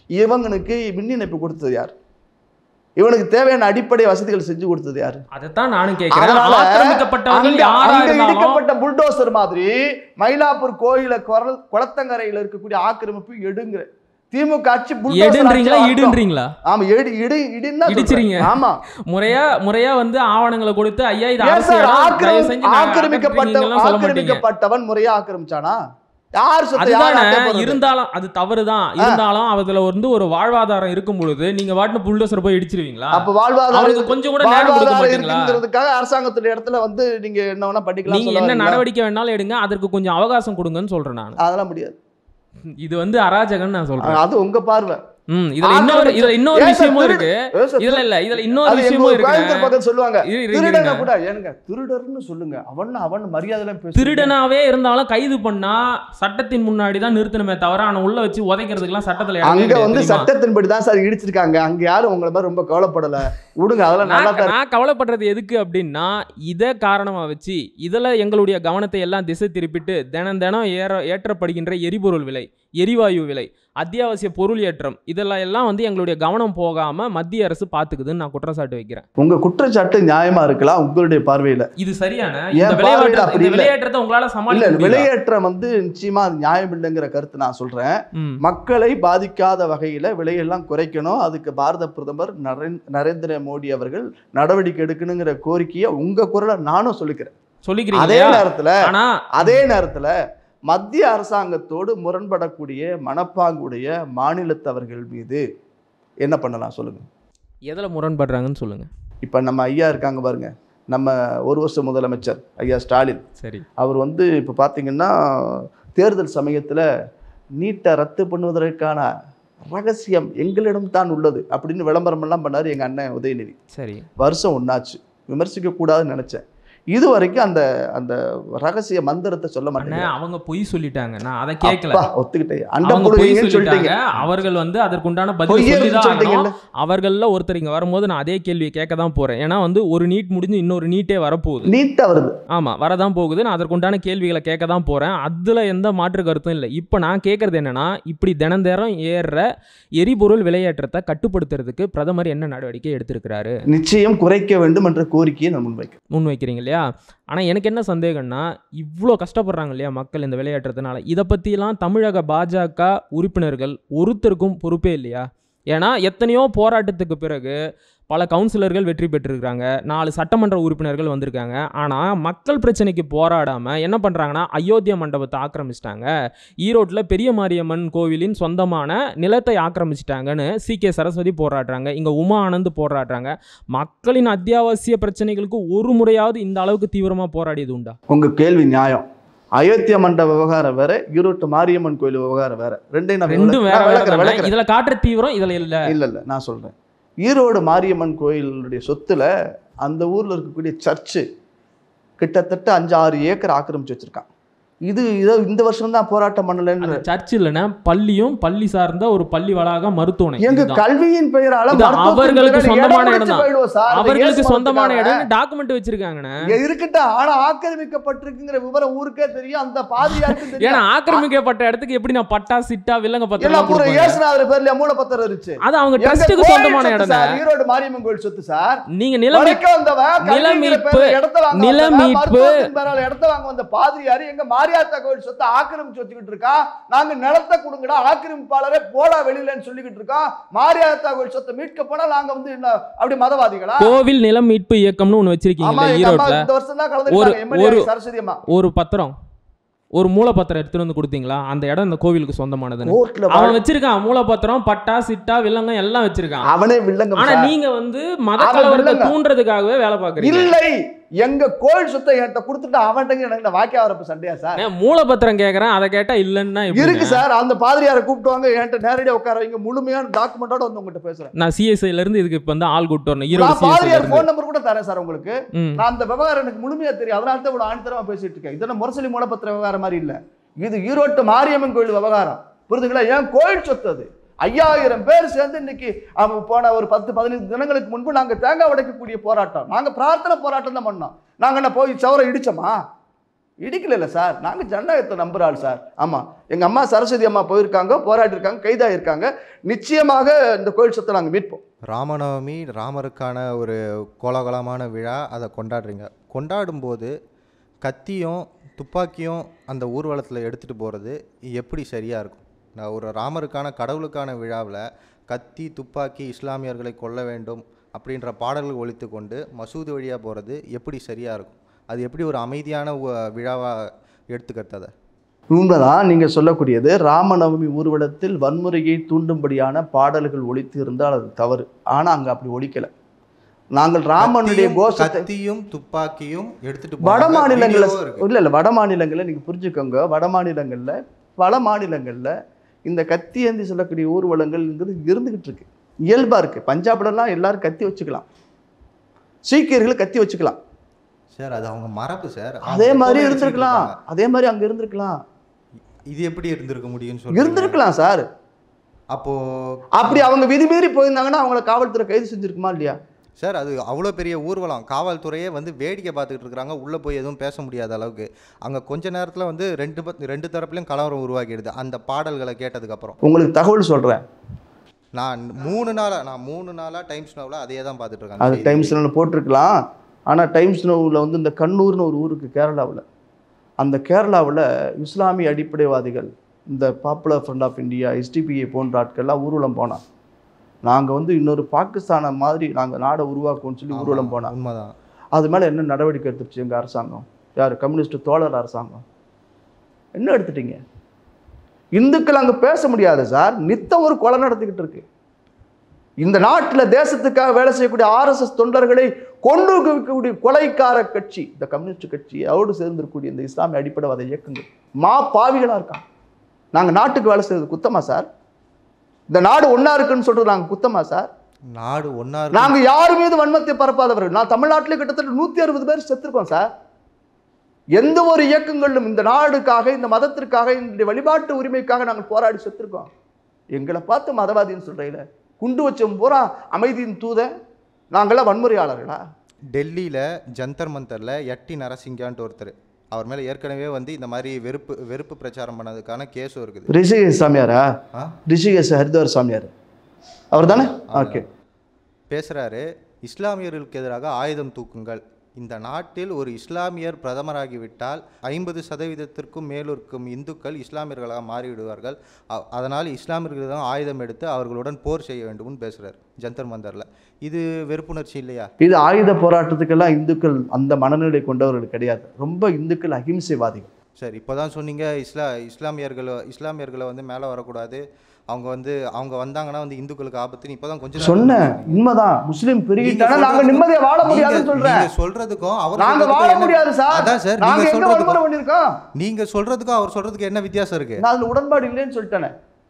இவங்களுக்கு மின் இணைப்பு கொடுத்தது யார் இவனுக்கு தேவையான அடிப்படை வசதிகள் செஞ்சு கொடுத்தது யாரு அதைத்தான் நானும் கேட்கிறேன் அதனால ஆக்கிரமிக்கப்பட்டவர்கள் அங்க யாரா அங்க இருந்தாலும் இடிக்கப்பட்ட புல்டோசர் மாதிரி மயிலாப்பூர் கோயில குரல் குளத்தங்கரையில இருக்கக்கூடிய ஆக்கிரமிப்பு எடுங்கிற திமுக ஆட்சி bulldozer எடுன்றீங்களா ஆட்சி ஆகட்டும். இடுன்றீங்களா ஆமா எடு இடு இடுன்னு தான் இடிச்சிறீங்க. சொல்றேன். ஆமா முறையா முறையா வந்து ஆவணங்களை கொடுத்து ஐயா இது ஏன் அரசு சார் இடம், ஆக்கிரமி- தயவு செஞ்சு நாங்க ஆக்கிரமிக்கப்பட்ட அகற்றுறீங்கலாம் சொல்ல மாட்டீங்க. ஆக்கிரமிக்கப்பட்டவன் முறையா ஆக்கிரமிச்சானா யார் சொத்தை யார் அதுதானே ஆக்கிரமிப்பது? இருந்தாலும் அது தவறுதான் இருந்தாலும் அதுல வந்து ஒரு வாழ்வாதாரம் இருக்கும் பொழுது நீங்க வாட்டின புல்டோசர் போய் இடிச்சிருவீங்களா அப்ப வாழ்வாதாரம் அவருக்கு கொஞ்சம் கூட நேரம் கொடுக்க வாழ்வாதாரம் மாட்டீங்களா இருக்குங்கிறதுக்காக அரசாங்கத்துடைய இடத்துல வந்து நீங்க என்ன வேணா பண்ணிக்கலாம் நீங்க சொல்ல என்ன வரீங்களா? நடவடிக்கை வேணாலும் எடுங்க அதற்கு கொஞ்சம் அவகாசம் கொடுங்கன்னு சொல்றேன் நான் அதெல்லாம் முடியாது இது வந்து அராஜகம்னு நான் சொல்றேன் அது உங்க பார்வை ம் இதுல இன்னொரு இதுல இன்னொரு ஏன் சார் விஷயமும் திருடு- இருக்கு ஏன் சார் இதுல இல்ல இதுல இன்னொரு அது எங்க விஷயமும் ஊர் இருக்கு கோயம்புத்தூர் பக்கம் சொல்லுவாங்க இரு, இரு, திருடனை இருங்க. கூட ஏனுங்க திருடர்னு சொல்லுங்க அவன் அவன் மரியாதை திருடனாவே இருந்தாலும் கைது பண்ணா சட்டத்தின் முன்னாடி தான் நிறுத்தணுமே தவிர அவனை உள்ள வச்சு உதைக்கிறதுக்குலாம் சட்டத்துல இடமே அங்க கிடையாது, வந்து தெரியுமா? சட்டத்தின்படி தான் சார் இடிச்சிருக்காங்க அங்க யாரும் உங்களை மாதிரி ரொம்ப கவலைப்படல விடுங்க அதெல்லாம் நல்லா நான் நான் கவலைப்படுறது எதுக்கு அப்படின்னா இதை காரணமா வச்சு இதுல எங்களுடைய கவனத்தை எல்லாம் திசை திருப்பிட்டு தினம் தினம் ஏற ஏற்றப்படுகின்ற எரிபொருள் விலை எரிவாயு விலை அத்தியாவசிய பொருள் ஏற்றம் இதெல்லாம் எல்லாம் வந்து எங்களுடைய கவனம் போகாம மத்திய அரசு பாத்துக்குதுன்னு நான் குற்றச்சாட்டு வைக்கிறேன் உங்க குற்றச்சாட்டு நியாயமா இருக்கலாம் உங்களுடைய பார்வையில இது சரியான என் இந்த பார்வையில விளையாட்டு அப்படி இந்த இல்ல. விளையாட்டத்தை உங்களால இல்ல சமாளிக்க முடியல விலையேற்றம் வந்து நிச்சயமா அது நியாயம் இல்லைங்கிற கருத்து நான் சொல்றேன் ம். மக்களை பாதிக்காத வகையில விலையெல்லாம் குறைக்கணும் அதுக்கு பாரத பிரதமர் நரேந்- நரேந்திர மோடி அவர்கள் நடவடிக்கை எடுக்கணுங்கிற கோரிக்கையை உங்க குரலை நானும் சொல்லிக்கிறேன் சொல்லிக்கிறீங்க அதே இல்லையா? நேரத்துல ஆனா அதே நேரத்துல மத்திய அரசாங்கத்தோடு முரண்படக்கூடிய மனப்பாங்குடைய மாநிலத்தவர்கள் மீது என்ன பண்ணலாம் சொல்லுங்க எதுல முரண்படுறாங்கன்னு சொல்லுங்க இப்ப நம்ம ஐயா இருக்காங்க பாருங்க நம்ம ஒரு வருஷம் முதலமைச்சர் ஐயா ஸ்டாலின் சரி அவர் வந்து இப்போ பார்த்தீங்கன்னா தேர்தல் சமயத்தில் நீட்டை ரத்து பண்ணுவதற்கான ரகசியம் எங்களிடம் தான் உள்ளது அப்படின்னு விளம்பரம் எல்லாம் பண்ணார் எங்கள் அண்ணன் உதயநிதி சரி வருஷம் ஒன்றாச்சு விமர்சிக்க கூடாதுன்னு நினச்சேன் இது வரைக்கும் அந்த அந்த ரகசிய மந்திரத்தை சொல்ல அண்ணே மாட்டேங்க அவங்க பொய் சொல்லிட்டாங்க நான் அதை கேட்கல அப்பா, ஒத்துக்கிட்டேன் அண்டம் அவங்க பொய் போடுவீங்கன்னு சொல்லிட்டாங்க சொல்லிட்டீங்க அவர்கள் வந்து அதற்குண்டான பதில் பொய்யே சொல்லிதான் ஆகணும் சொல்லிட்டீங்கல்ல அவர்கள்ல ஒருத்தர் இங்க வரும்போது நான் அதே கேள்வியை கேட்க தான் போறேன் ஏன்னா வந்து ஒரு நீட் முடிஞ்சு இன்னொரு நீட்டே வரப்போகுது நீட்டா வருது ஆமா வரதான் போகுது நான் அதற்குண்டான கேள்விகளை கேட்க தான் போறேன் அதுல எந்த மாற்று கருத்தும் இல்லை இப்போ நான் கேட்கறது என்னன்னா இப்படி தினம் தினம் ஏறுற எரிபொருள் விலையேற்றத்தை கட்டுப்படுத்துறதுக்கு பிரதமர் என்ன நடவடிக்கை எடுத்திருக்கிறாரு நிச்சயம் குறைக்க வேண்டும் என்ற கோரிக்கையை நான் முன்வைக்கிறேன் முன் வைக்கிறீங்க இல்லையா ஆனால் எனக்கு என்ன சந்தேகம்னா இவ்வளோ கஷ்டப்படுறாங்க இல்லையா மக்கள் இந்த விளையாட்டுறதுனால இதை பற்றிலாம் தமிழக பாஜக உறுப்பினர்கள் ஒருத்தருக்கும் பொறுப்பே இல்லையா ஏன்னா எத்தனையோ போராட்டத்துக்கு பிறகு பல கவுன்சிலர்கள் வெற்றி பெற்றிருக்கிறாங்க நாலு சட்டமன்ற உறுப்பினர்கள் வந்திருக்காங்க ஆனால் மக்கள் பிரச்சனைக்கு போராடாமல் என்ன பண்ணுறாங்கன்னா அயோத்தியா மண்டபத்தை ஆக்கிரமிச்சிட்டாங்க ஈரோட்டில் பெரிய மாரியம்மன் கோவிலின் சொந்தமான நிலத்தை ஆக்கிரமிச்சிட்டாங்கன்னு சி கே சரஸ்வதி போராடுறாங்க இங்கே உமா ஆனந்த் போராடுறாங்க மக்களின் அத்தியாவசிய பிரச்சனைகளுக்கு ஒரு முறையாவது இந்த அளவுக்கு தீவிரமாக போராடியது உண்டா உங்க கேள்வி நியாயம் அயோத்தியா மண்டப விவகாரம் வேற ஈரோட்டு மாரியம்மன் கோயில் விவகாரம் வேற ரெண்டையும் நான் ரெண்டும் வேற நான் வேற விளக்குறேன், தானே. விளக்குறேன். இதுல காட்டுற தீவிரம் இதுல இல்ல இல்ல இல்ல நான் சொல்றேன் ஈரோடு மாரியம்மன் கோயிலுடைய சொத்துல அந்த ஊர்ல இருக்கக்கூடிய சர்ச்சு கிட்டத்தட்ட அஞ்சு ஆறு ஏக்கர் ஆக்கிரமிச்சு வச்சிருக்கான் இது இதோ இந்த வருஷம் தான் போராட்டம் பண்ணலன்னு அந்த சர்ச் இல்லைன்னா பள்ளியும் பள்ளி சார்ந்த ஒரு பள்ளி வளாகம் மருத்துவமனை எங்க இதுதான். கல்வியின் பெயரால இது மருத்துவத்தின் அவர்களுக்கு பெயரால சொந்தமான இடம் இடம் தான். பிடிச்சு போயிடுவோம் சார். இந்த அவர்களுக்கு இயேசு சொந்தமான மதத்துக்காக. இடம் டாக்குமெண்ட் வச்சிருக்காங்கண்ணே இங்க இருக்கட்டும் ஆனா ஆக்கிரமிக்கப்பட்டிருக்குங்கிற விவரம் ஊருக்கே தெரியும் அந்த பாதியாருக்கும் ஏன்னா தெரியும் ஆக்கிரமிக்கப்பட்ட இடத்துக்கு எப்படி நான் பட்டா சிட்டா வில்லங்க எல்லாம் பத்திரம் பூரா கொடுப்பாங்க? இயேசுநாதர் பேர்ல மூலப்பத்திரம் இருந்துச்சு அது அவங்க எங்க ட்ரஸ்ட்டுக்கு கோயில் சொந்தமான சொத்து இடம் சார், ஈரோடு மாரியம்மன் கோயில் சொத்து சார் நீங்க நிலைமை வடக்க வந்தவன் கல்விங்கிற நிலமீட்பு- பேர்ல இடத்த வாங்க வந்தவன், நிலமீட்பு- மருத்துவத்தின் பேரால இடத்த வாங்க வந்த பாதிரியாரு எங்க மாரியாத்தா கோயில் சொத்தை ஆக்கிரமிச்சு வச்சுக்கிட்டு இருக்கா நாங்க நிலத்தை கொடுங்கடா ஆக்கிரமிப்பாளரே போடா வெளியிலன்னு சொல்லிக்கிட்டு இருக்கோம் மாரியாத்தா கோயில் சொத்தை மீட்க போனா நாங்க வந்து என்ன அப்படி மதவாதிகளா கோவில் நிலம் மீட்பு இயக்கம்னு ஒண்ணு ஆமா வச்சிருக்கீங்களா எங்க அம்மா ஈரோட்ல இந்த வருஷம் தான் ஒரு- கலந்துருக்காங்க எம்எல்ஏ ஒரு- சரஸ்வதி அம்மா ஒரு பத்திரம் ஒரு மூலப்பத்திரம் எடுத்துட்டு வந்து கொடுத்தீங்களா அந்த இடம் இந்த கோவிலுக்கு சொந்தமானதுன்னு கோர்ட்ல அவன் வச்சிருக்கான் மூலப்பத்திரம் பட்டா சிட்டா வில்லங்கம் எல்லாம் வச்சிருக்கான் அவனே வில்லங்கம் ஆனா சார். நீங்க வந்து மத அவன் கலவரத்தை வில்லங்க. தூண்டுறதுக்காகவே வேலை பாக்குறீங்க இல்லை எங்க கோயில் சொத்தை என்கிட்ட கொடுத்துட்டு அவன்கிட்ட எனக்கு வாக்கிய வரப்பு சண்டையா சார் நான் மூலப்பத்திரம் கேக்குறேன் அதை கேட்டா இல்லன்னா இருக்கு எப்படி சார் அந்த பாதிரியாரை கூப்பிட்டுவாங்க என்கிட்ட நேரடியா உட்கார வைங்க முழுமையான டாக்குமெண்டோட வந்து உங்ககிட்ட பேசுறேன் நான் சிஎஸ்ஐல இருந்து இதுக்கு இப்ப வந்து ஆள் கூட்டு வரணும் ஈரோடு நான் சிஎஸ்ஐல பாதிரியார் இருந்து போன் நம்பர் கூட தரேன் சார் உங்களுக்கு ம். நான் அந்த விவகாரம் எனக்கு முழுமையா தெரியும் அதனால தான் இவ்வளவு ஆணித்தரமா பேசிட்டு இருக்கேன் இதெல்லாம் முரசொலி மூலப்பத்திர விவகாரம் மாதிரி இல்ல இது ஈரோட்டு மாரியம்மன் கோயில் விவகாரம் புரிதுங்களா ஏன் கோயில் சொத்து அது ஐயாயிரம் பேர் சேர்ந்து இன்னைக்கு அவன் போன ஒரு பத்து பதினைந்து தினங்களுக்கு முன்பு நாங்க தேங்காய் உடைக்கக்கூடிய போராட்டம் நாங்க பிரார்த்தனை போராட்டம் தான் பண்ணோம் நாங்க என்ன போய் சவரை இடிச்சோமா இடிக்கல சார் நாங்கள் ஜனநாயகத்தை நம்புற ஆள் சார் ஆமாம் எங்கள் அம்மா சரஸ்வதி அம்மா போயிருக்காங்க போராடிருக்காங்க கைதாகிருக்காங்க நிச்சயமாக இந்த கோயில் சொத்தை நாங்கள் மீட்போம் ராமநவமி ராமருக்கான ஒரு கோலாகலமான விழா அதை கொண்டாடுறீங்க கொண்டாடும்போது கத்தியும் துப்பாக்கியும் அந்த ஊர்வலத்தில் எடுத்துகிட்டு போகிறது எப்படி சரியாக இருக்கும் நான் ஒரு ராமருக்கான கடவுளுக்கான விழாவில் கத்தி துப்பாக்கி இஸ்லாமியர்களை கொல்ல வேண்டும் அப்படின்ற பாடல்கள் ஒழித்து கொண்டு மசூதி வழியாக போகிறது எப்படி சரியாக இருக்கும் அது எப்படி ஒரு அமைதியான விழாவாக எடுத்துக்கிறது அதை உண்மைதான் நீங்கள் சொல்லக்கூடியது ராமநவமி ஊர்வலத்தில் வன்முறையை தூண்டும்படியான பாடல்கள் ஒழித்து இருந்தால் அது தவறு ஆனால் அங்கே அப்படி ஒழிக்கலை நாங்கள் ராமனுடைய கத்தியும்- கோஷத்தை கத்தியும் துப்பாக்கியும் எடுத்துட்டு வட போனாங்க. மாநிலங்களில் வீடியோவும் இருக்கு. இல்லை இல்லை வட மாநிலங்களில் நீங்கள் புரிஞ்சுக்கோங்க வட மாநிலங்களில் பல மாநிலங்களில் இந்த கத்தி ஏந்தி சொல்லக்கூடிய ஊர்வலங்கள்ங்கிறது இருந்துகிட்டு இருக்கு இயல்பாக இருக்குது பஞ்சாப்லலாம் எல்லாரும் கத்தி வச்சுக்கலாம் சீக்கியர்கள் கத்தி வச்சுக்கலாம் சார் அது அவங்க மரபு சார் அவங்க அதே மாதிரி எப்பவுமே இருந்திருக்கலாம் வச்சுக்கிட்டு இருப்பாங்க. அதே மாதிரி அங்கே இருந்திருக்கலாம் இது எப்படி இருந்திருக்க முடியும்னு சொல்லி இருந்திருக்கலாம் சார் அப்போ அப்படி அவங்க விதிமீறி போயிருந்தாங்கன்னா அவங்கள காவல்துறை கைது செஞ்சிருக்குமா இல்லையா சார் அது அவ்வளோ பெரிய ஊர்வலம் காவல்துறையே வந்து வேடிக்கை பார்த்துக்கிட்டு இருக்கிறாங்க உள்ளே போய் எதுவும் பேச முடியாத அளவுக்கு அங்கே கொஞ்ச நேரத்தில் வந்து ரெண்டு பத் ரெண்டு தரப்புலையும் கலவரம் உருவாக்கிடுது அந்த பாடல்களை கேட்டதுக்கப்புறம் உங்களுக்கு தகவல் சொல்கிறேன் நான் மூணு நாளாக நான் மூணு நாளாக டைம்ஸ் நோவில் அதே தான் பார்த்துட்டு அது இருக்கேன் டைம்ஸ் நோவில் போட்டிருக்கலாம் ஆனால் டைம்ஸ் நோவில் வந்து இந்த கண்ணூர்னு ஒரு ஊருக்கு கேரளாவில் அந்த கேரளாவில் இஸ்லாமிய அடிப்படைவாதிகள் இந்த Popular Front of India SDPI போன்ற ஆட்கள்லாம் ஊர்வலம் போனான் நாங்கள் வந்து இன்னொரு பாகிஸ்தானை மாதிரி நாங்கள் நாடை உருவாக்குவோம்னு சொல்லி ஊர்வலம் போனாங்க உண்மைதான் அது மேலே என்ன நடவடிக்கை எடுத்துச்சு எங்கள் அரசாங்கம் யார் கம்யூனிஸ்ட் தோழர் அரசாங்கம் என்ன எடுத்துட்டீங்க இந்துக்கள் அங்கே பேச முடியாது சார் நித்தம் ஒரு கொலை நடத்திக்கிட்டு இருக்கு இந்த நாட்டில் தேசத்துக்காக வேலை செய்யக்கூடிய ஆர்எஸ்எஸ் தொண்டர்களை கொண்டு குவிக்கக்கூடிய கொலைக்கார கட்சி இந்த கம்யூனிஸ்ட் கட்சி அவரோடு சேர்ந்திருக்கக்கூடிய இந்த இஸ்லாமிய அடிப்படைவாத இயக்கங்கள் மா பாவிகளாக இருக்காங்க நாங்கள் நாட்டுக்கு வேலை செய்யறது குத்தமா சார் இந்த நாடு ஒன்றா இருக்குன்னு சொல்றது நாங்கள் குத்தமா சார் நாடு ஒன்றா நாங்க யாரு மீது வன்மத்தை பரப்பாதவர்கள் நான் தமிழ்நாட்டிலே கிட்டத்தட்ட நூத்தி அறுபது பேர் செத்துருக்கோம் சார் எந்த ஒரு இயக்கங்களிலும் இந்த நாடுக்காக இந்த மதத்திற்காக இந்த வழிபாட்டு உரிமைக்காக நாங்கள் போராடி செத்துருக்கோம் எங்களை பார்த்து மதவாதின்னு சொல்றீங்களே குண்டு வச்சவன் பூரா அமைதியின் தூத நாங்களாம் வன்முறையாளர்களா டெல்லியில் ஜந்தர் மந்தரில் எட்டி நரசிங்கான்ட்டு ஒருத்தர் அவர் மேலே ஏற்கனவே வந்து இந்த மாதிரி வெறுப்பு வெறுப்பு பிரச்சாரம் பண்ணதுக்கான கேஸும் இருக்குது ரிஷிகேஷ் சாமியாரா ஆ ரிஷிகேஷ் ஹரித்வார் சாமியார் அவர் தானே ஓகே பேசுகிறாரு இஸ்லாமியர்களுக்கு எதிராக ஆயுதம் தூக்குங்கள் இந்த நாட்டில் ஒரு இஸ்லாமியர் பிரதமராகிவிட்டால் ஐம்பது சதவீதத்திற்கும் மேலிருக்கும் இந்துக்கள் இஸ்லாமியர்களாக மாறிவிடுவார்கள் அ- அதனால் இஸ்லாமியர்கள் தான் ஆயுதம் எடுத்து அவர்களுடன் போர் செய்ய வேண்டும்னு பேசுகிறார் ஜந்தர் மந்தரில் இது வெறுப்புணர்ச்சி இல்லையா இது ஆயுத போராட்டத்துக்கெல்லாம் இந்துக்கள் அந்த மனநிலை கொண்டவர்கள் கிடையாது ரொம்ப இந்துக்கள் அகிம்சைவாதிகள் சரி இப்போ தான் சொன்னீங்க இஸ்லா இஸ்லாமியர்கள் இஸ்லாமியர்களை வந்து மேலே வரக்கூடாது அவங்க வந்து அவங்க வந்தாங்கன்னா வந்து இந்துக்களுக்கு ஆபத்துன்னு இப்போ தான் கொஞ்சம் நேரம் சொன்னேன் சொன்னீங்க. உண்மைதான் முஸ்லீம் நீங்க பெருகிட்டானா நாங்க சொல்றது- நிம்மதியா வாழ முடியாதுன்னு நீங்க- சொல்றேன் நீங்க சொல்றதுக்கும் அவர் நாங்க சொல்றதுக்கும் வாழ என்ன- முடியாது சார் அதான் சார் நாங்க நீங்க எங்க வன்முறை சொல்றதுக்கும் பண்ணிருக்கோம் நீங்க சொல்றதுக்கும் அவர் சொல்றதுக்கு என்ன வித்தியாசம் இருக்கு நான் அதுல உடன்பாடு இல்லைன்னு சொல்லிட்டேனே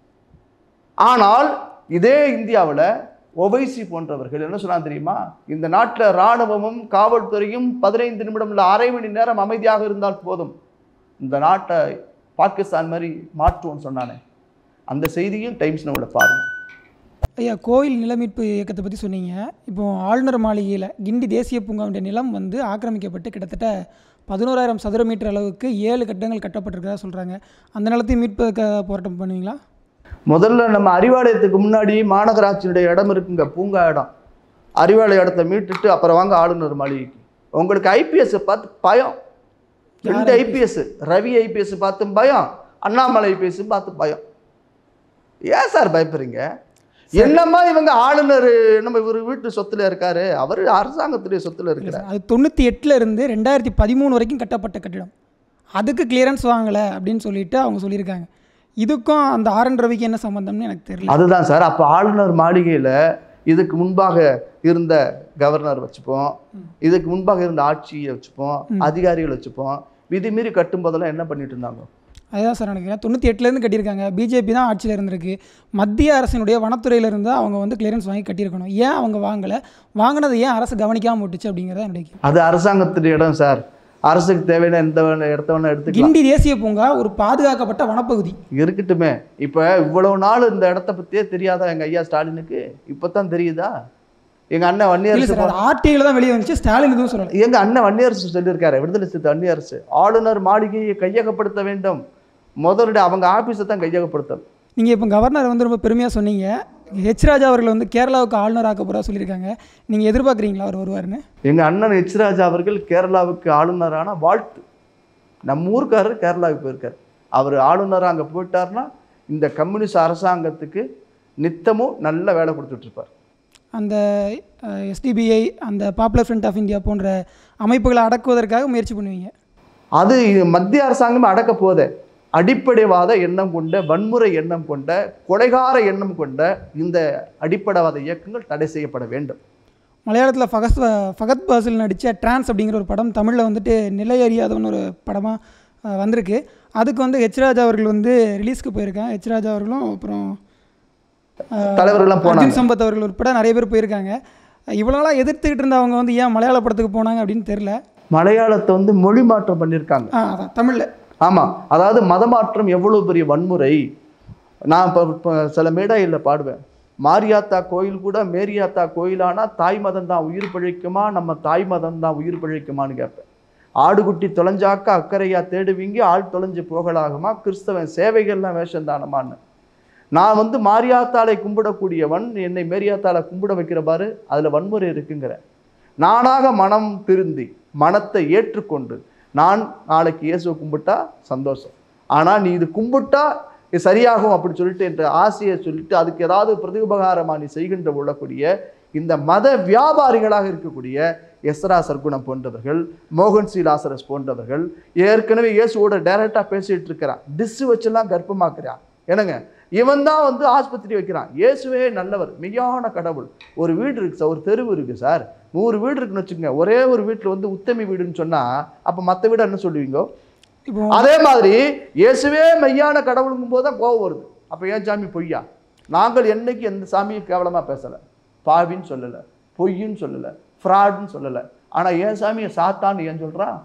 ஆனால் இதே இந்தியாவுல ஒவைசி போன்றவர்கள் என்ன சொன்னா தெரியுமா இந்த நாட்டுல ராணுவமும் காவல்துறையும் பதினைந்து நிமிடம் இல்ல அரை மணி நேரம் அமைதியாக இருந்தால் போதும் இந்த நாட்டை பாகிஸ்தான் மாதிரி மாற்றுவோம்னு சொன்னானே அந்த செய்தியும் டைம்ஸ் நோவில் பாருங்க ஐயா கோயில் நிலமீட்பு இயக்கத்தை பற்றி சொன்னீங்க இப்போ ஆளுநர் மாளிகையில் கிண்டி தேசிய பூங்காவுடைய நிலம் வந்து ஆக்கிரமிக்கப்பட்டு கிட்டத்தட்ட பதினோராயிரம் சதுர மீட்டர் அளவுக்கு ஏழு கட்டங்கள் கட்டப்பட்டிருக்கிறதா சொல்கிறாங்க அந்த நிலத்தையும் மீட்பதற்கு போராட்டம் பண்ணுவீங்களா முதல்ல நம்ம அறிவாலயத்துக்கு முன்னாடி மாநகராட்சியினுடைய இடம் இருக்குங்க பூங்கா இடம் அறிவாலய இடத்த மீட்டுட்டு அப்புறம் வாங்க ஆளுநர் மாளிகைக்கு உங்களுக்கு ஐபிஎஸ் பார்த்து பயம் ரெண்டு யார் ஐபிஎஸ் ரவி ஐபிஎஸ் பார்த்து பயம் அண்ணாமலை ஐபிஎஸ் பார்த்து பயம் ஏன் சார் பயப்படுறீங்க என்னம்மா இவங்க ஆளுநர் நம்ம இவர் வீட்டு சொத்துல இருக்காரு அவர் அரசாங்கத்துடைய சொத்துல இல்லை இருக்கிறார் சார் அது தொண்ணூற்றி எட்டில் இருந்து ரெண்டாயிரத்தி பதிமூணு வரைக்கும் கட்டப்பட்ட கட்டிடம் அதுக்கு கிளியரன்ஸ் வாங்கலை அப்படின்னு சொல்லிட்டு அவங்க சொல்லியிருக்காங்க இதுக்கும் அந்த ஆர்என் ரவிக்கு என்ன சம்மந்தம்னு எனக்கு தெரியல அதுதான் சார் அப்போ ஆளுநர் மாளிகையில் இதுக்கு முன்பாக இருந்த கவர்னர் வச்சுப்போம் இதுக்கு முன்பாக இருந்த ஆட்சியை வச்சுப்போம் அதிகாரிகள் வச்சுப்போம் விதிமீறி கட்டும் போதெல்லாம் என்ன பண்ணிட்டு இருந்தாங்க அதுதான் சார் நினைக்கிறேன் தொண்ணூற்றி எட்டுலேருந்து கட்டியிருக்காங்க பிஜேபி தான் ஆட்சியில் இருந்திருக்கு மத்திய அரசினுடைய வனத்துறையிலேருந்து அவங்க வந்து கிளியரன்ஸ் வாங்கி கட்டியிருக்கணும் ஏன் அவங்க வாங்கலை வாங்கினதை ஏன் அரசு கவனிக்காமல் விட்டுச்சு அப்படிங்கிறத என்னுடைய கேள்வி. அது அரசாங்கத்துடைய இடம் சார் அரசுக்கு தேவையான எந்த வேணா இடத்த வேணா எடுத்துக்கலாம் கிண்டி தேசிய பூங்கா ஒரு பாதுகாக்கப்பட்ட வனப்பகுதி இருக்கட்டுமே இப்போ இவ்வளவு நாள் இந்த இடத்த பற்றியே தெரியாதா எங்கள் ஐயா ஸ்டாலினுக்கு இப்போ தான் தெரியுதா எங்கள் அண்ணன் இல்லை வன்னியரசு சார் அது ஆர்டிஐல தான் வெளியே வந்துச்சு ஸ்டாலின் எதுவும் சொல்லலை எங்க அண்ணன் வன்னியரசு சொல்லியிருக்காரு விடுதலை சிறுத்தை வன்னியரசு ஆளுநர் மாளிகையை கையகப்படுத்த வேண்டும் முதல்ல அவங்க ஆபீஸை தான் கையகப்படுத்தணும் நீங்கள் இப்போ கவர்னர் வந்து ரொம்ப பெருமையாக சொன்னீங்க ஹெச் ராஜா அவர்கள் வந்து கேரளாவுக்கு ஆளுநர் ஆக்க போகிறா சொல்லியிருக்காங்க நீங்கள் எதிர்பார்க்குறீங்களா அவர் வருவாருன்னு எங்க அண்ணன் எச் ராஜா அவர்கள் கேரளாவுக்கு ஆளுநரான வாழ்த்து நம்ம ஊர்க்காரர் கேரளாவுக்கு போயிருக்காரு அவர் ஆளுநராக அங்கே போயிட்டாருன்னா இந்த கம்யூனிஸ்ட் அரசாங்கத்துக்கு நித்தமும் நல்ல வேலை கொடுத்துட்டு இருப்பார் அந்த எஸ்டிபிஐ அந்த பாப்புலர் ஃப்ரண்ட் ஆஃப் இந்தியா போன்ற அமைப்புகளை அடக்குவதற்காக முயற்சி பண்ணுவீங்க அது மத்திய அரசாங்கமே அடக்க போதே அடிப்படைவாத எண்ணம் கொண்ட வன்முறை எண்ணம் கொண்ட கொலைகார எண்ணம் கொண்ட இந்த அடிப்படைவாத இயக்கங்கள் தடை செய்யப்பட வேண்டும் மலையாளத்தில் ஃபகத் ஃபகத் பாசில் நடித்த ட்ரான்ஸ் அப்படிங்கிற ஒரு படம் தமிழில் வந்துட்டு நிலை அறியாதவன் ஒரு படமாக வந்திருக்கு அதுக்கு வந்து ஹெச் ராஜா அவர்கள் வந்து ரிலீஸ்க்கு போயிருக்காங்க ஹெச் ராஜா அவர்களும் அப்புறம் தலைவர்கள்லாம் அர்ஜுன் போனாங்க சம்பத் அவர்கள் உட்பட நிறைய பேர் போயிருக்காங்க இவ்வளோ நாளாக எதிர்த்துக்கிட்டு இருந்தவங்க வந்து ஏன் மலையாள படத்துக்கு போனாங்க அப்படின்னு தெரில மலையாளத்தை வந்து மொழி மாற்றம் பண்ணியிருக்காங்க ஆ அதான் தமிழில் ஆமாம் அதாவது மதமாற்றம் எவ்வளோ பெரிய வன்முறை நான் இப்போ இப்போ சில மேடையில் பாடுவேன் மாரியாத்தா கோயில் கூட மேரியாத்தா கோயிலானா தாய் மதம் தான் உயிர் பிழைக்குமா நம்ம தாய் மதம் தான் உயிர் பிழைக்குமான்னு கேட்பேன் ஆடுகுட்டி தொலைஞ்சாக்கா அக்கறையா தேடுவீங்க ஆள் தொலைஞ்சு போகலாகுமா கிறிஸ்தவன் சேவைகள்லாம் வேஷம் தானமான்னு நான் வந்து மாரியாத்தாளை கும்பிடக்கூடியவன் என்னை மேரியாத்தாளை கும்பிட வைக்கிற பாரு அதில் வன்முறை இருக்குங்கிற நானாக மனம் திருந்தி மனத்தை ஏற்றுக்கொண்டு நான் நாளைக்கு இயேசுவை கும்பிட்டா சந்தோஷம் ஆனால் நீ இது கும்பிட்டா இது சரியாகும் அப்படி சொல்லிட்டு என்ற ஆசையை சொல்லிட்டு அதுக்கு ஏதாவது பிரதிபகாரமாக நீ செய்கின்ற உள்ளக்கூடிய இந்த மத வியாபாரிகளாக இருக்கக்கூடிய எஸ்ரா சர்க்குணம் போன்றவர்கள் மோகன் சி லாசரஸ் போன்றவர்கள் ஏற்கனவே இயேசுவோட டைரக்டாக பேசிட்டு இருக்கிறான் டிஸ்ஸு வச்செல்லாம் கர்ப்பமாக்குறான் என்னங்க இவன் தான் வந்து ஆஸ்பத்திரி வைக்கிறான் இயேசுவே நல்லவர் மெய்யான கடவுள் ஒரு வீடு இருக்கு சார் ஒரு தெருவு இருக்கு சார் நூறு வீடு இருக்குன்னு வச்சுக்கோங்க ஒரே ஒரு வீட்டில் வந்து உத்தமி வீடுன்னு சொன்னா அப்போ மற்ற வீடு என்ன சொல்லுவீங்க இப்போ அதே மாதிரி இயேசுவே மெய்யான கடவுளுங்கும் போது தான் கோவம் வருது அப்போ ஏன் சாமி பொய்யா நாங்கள் என்னைக்கு எந்த சாமியும் கேவலமாக பேசலை பாவின்னு சொல்லலை பொய்ன்னு சொல்லலை ஃப்ராடுன்னு சொல்லலை ஆனால் ஏன் சாமியை சாத்தான்னு ஏன் சொல்கிறான்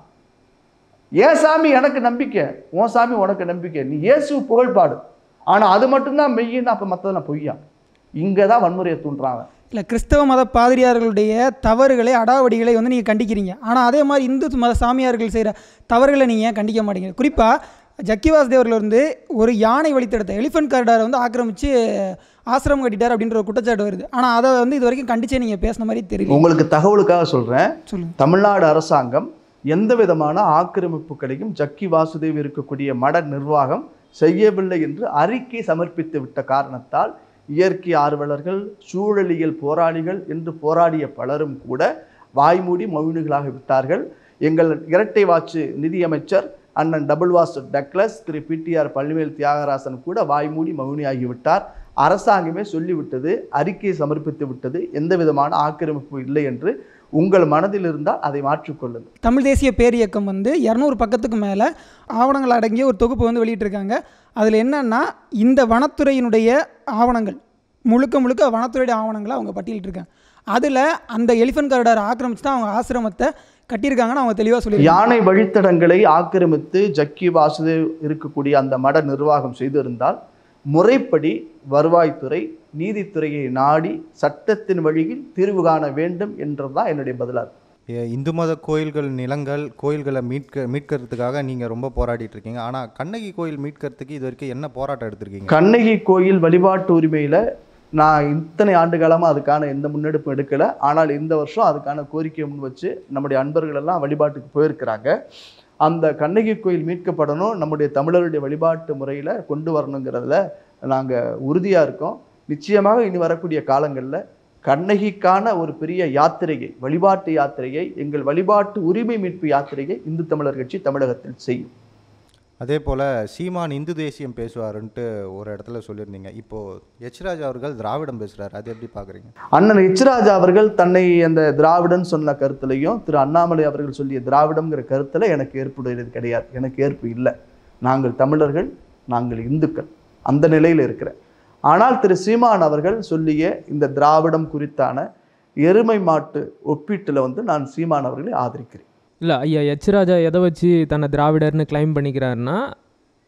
ஏன் சாமி எனக்கு நம்பிக்கை உன் சாமி உனக்கு நம்பிக்கை நீ இயேசு புகழ்பாடு ஆனால் அது மட்டும்தான் மெய்யின்னு அப்போ மற்றதெல்லாம் பொய்யா இங்கே தான் வன்முறையை தூண்டுறாங்க இல்லை கிறிஸ்தவ மத பாதிரியார்களுடைய தவறுகளை அடாவடிகளை வந்து நீங்கள் கண்டிக்கிறீங்க ஆனால் அதே மாதிரி இந்து மத சாமியார்கள் செய்கிற தவறுகளை நீங்கள் ஏன் கண்டிக்க மாட்டீங்க குறிப்பாக ஜக்கிவாஸ் தேவர்கள் வந்து ஒரு யானை வழித்தடத்தை எலிஃபென்ட் கார்டாரை வந்து ஆக்கிரமிச்சு ஆசிரமம் கட்டிட்டார் அப்படின்ற ஒரு குற்றச்சாட்டு வருது ஆனால் அதை வந்து இது வரைக்கும் கண்டிச்சே நீங்கள் பேசின மாதிரி தெரியல உங்களுக்கு தகவலுக்காக சொல்கிறேன் சொல்லுங்க தமிழ்நாடு அரசாங்கம் எந்த விதமான ஆக்கிரமிப்புகளையும் ஜக்கி வாசுதேவ் இருக்கக்கூடிய மட நிர்வாகம் செய்யவில்லை என்று அறிக்கை சமர்ப்பித்து விட்ட காரணத்தால் இயற்கை ஆர்வலர்கள் சூழலியல் போராளிகள் என்று போராடிய பலரும் கூட வாய்மூடி மௌனிகளாக விட்டார்கள் எங்கள் இரட்டை வாச்சு நிதியமைச்சர் அண்ணன் டபுள் வாஸ் டக்ளஸ் திரு பிடிஆர் பள்ளிவேல் தியாகராசன் கூட வாய்மூடி மௌனியாகிவிட்டார் அரசாங்கமே சொல்லிவிட்டது அறிக்கை சமர்ப்பித்து விட்டது எந்த விதமான ஆக்கிரமிப்பு இல்லை என்று உங்கள் மனதில் இருந்தால் அதை மாற்றிக்கொள்ளுங்கள் தமிழ் தேசிய பேரியக்கம் வந்து இரநூறு பக்கத்துக்கு மேலே ஆவணங்கள் அடங்கிய ஒரு தொகுப்பு வந்து வெளியிட்டிருக்காங்க அதில் என்னன்னா இந்த வனத்துறையினுடைய ஆவணங்கள் முழுக்க முழுக்க வனத்துறையுடைய ஆவணங்களை அவங்க பட்டியலிட்டிருக்காங்க அதில் அந்த எலிஃபென்ட் கார்டார் ஆக்கிரமிச்சு தான் அவங்க ஆசிரமத்தை கட்டியிருக்காங்கன்னு அவங்க தெளிவாக சொல்லியிருக்காங்க யானை வழித்தடங்களை ஆக்கிரமித்து ஜக்கி வாசுதேவ் இருக்கக்கூடிய அந்த மட நிர்வாகம் செய்திருந்தால் முறைப்படி வருவாய்த்துறை நீதித்துறையை நாடி சட்டத்தின் வழியில் தீர்வு காண வேண்டும் என்றதுதான் என்னுடைய பதிலாக ஏ, இந்து மத கோயில்கள் நிலங்கள் கோயில்களை மீட்க மீட்கிறதுக்காக நீங்கள் ரொம்ப போராடிட்டு இருக்கீங்க ஆனால் கண்ணகி கோயில் மீட்கிறதுக்கு இது வரைக்கும் என்ன போராட்டம் எடுத்திருக்கீங்க கண்ணகி கோயில் வழிபாட்டு உரிமையில் நான் இத்தனை ஆண்டு காலமாக அதுக்கான எந்த முன்னெடுப்பும் எடுக்கலை ஆனால் இந்த வருஷம் அதுக்கான கோரிக்கை முன் வச்சு நம்முடைய அன்பர்கள் எல்லாம் வழிபாட்டுக்கு போயிருக்கிறாங்க அந்த கண்ணகி கோயில் மீட்கப்படணும் நம்முடைய தமிழருடைய வழிபாட்டு முறையில் கொண்டு வரணுங்கிறதுல நாங்கள் உறுதியாக இருக்கோம் நிச்சயமாக இனி வரக்கூடிய காலங்களில் கண்ணகிக்கான ஒரு பெரிய யாத்திரையை வழிபாட்டு யாத்திரையை எங்கள் வழிபாட்டு உரிமை மீட்பு யாத்திரையை இந்து தமிழர் கட்சி தமிழகத்தில் செய்யும் அதே போல் சீமான் இந்து தேசியம் பேசுவாருன்ட்டு ஒரு இடத்துல சொல்லியிருந்தீங்க இப்போது எச் ராஜா அவர்கள் திராவிடம் பேசுகிறாரு அது எப்படி பார்க்குறீங்க அண்ணன் எச்ராஜா அவர்கள் தன்னை அந்த திராவிடன் சொன்ன கருத்துலையும் திரு அண்ணாமலை அவர்கள் சொல்லிய திராவிடம்ங்கிற கருத்தில் எனக்கு ஏற்புடையது கிடையாது எனக்கு ஏற்பு இல்லை நாங்கள் தமிழர்கள் நாங்கள் இந்துக்கள் அந்த நிலையில் இருக்கிறேன் ஆனால் திரு சீமான் அவர்கள் சொல்லிய இந்த திராவிடம் குறித்தான எருமை மாட்டு ஒப்பீட்டில் வந்து நான் சீமான் அவர்களை ஆதரிக்கிறேன் இல்லை ஐயா எச் ராஜா எதை வச்சு தன்னை திராவிடர்னு கிளைம் பண்ணிக்கிறாருன்னா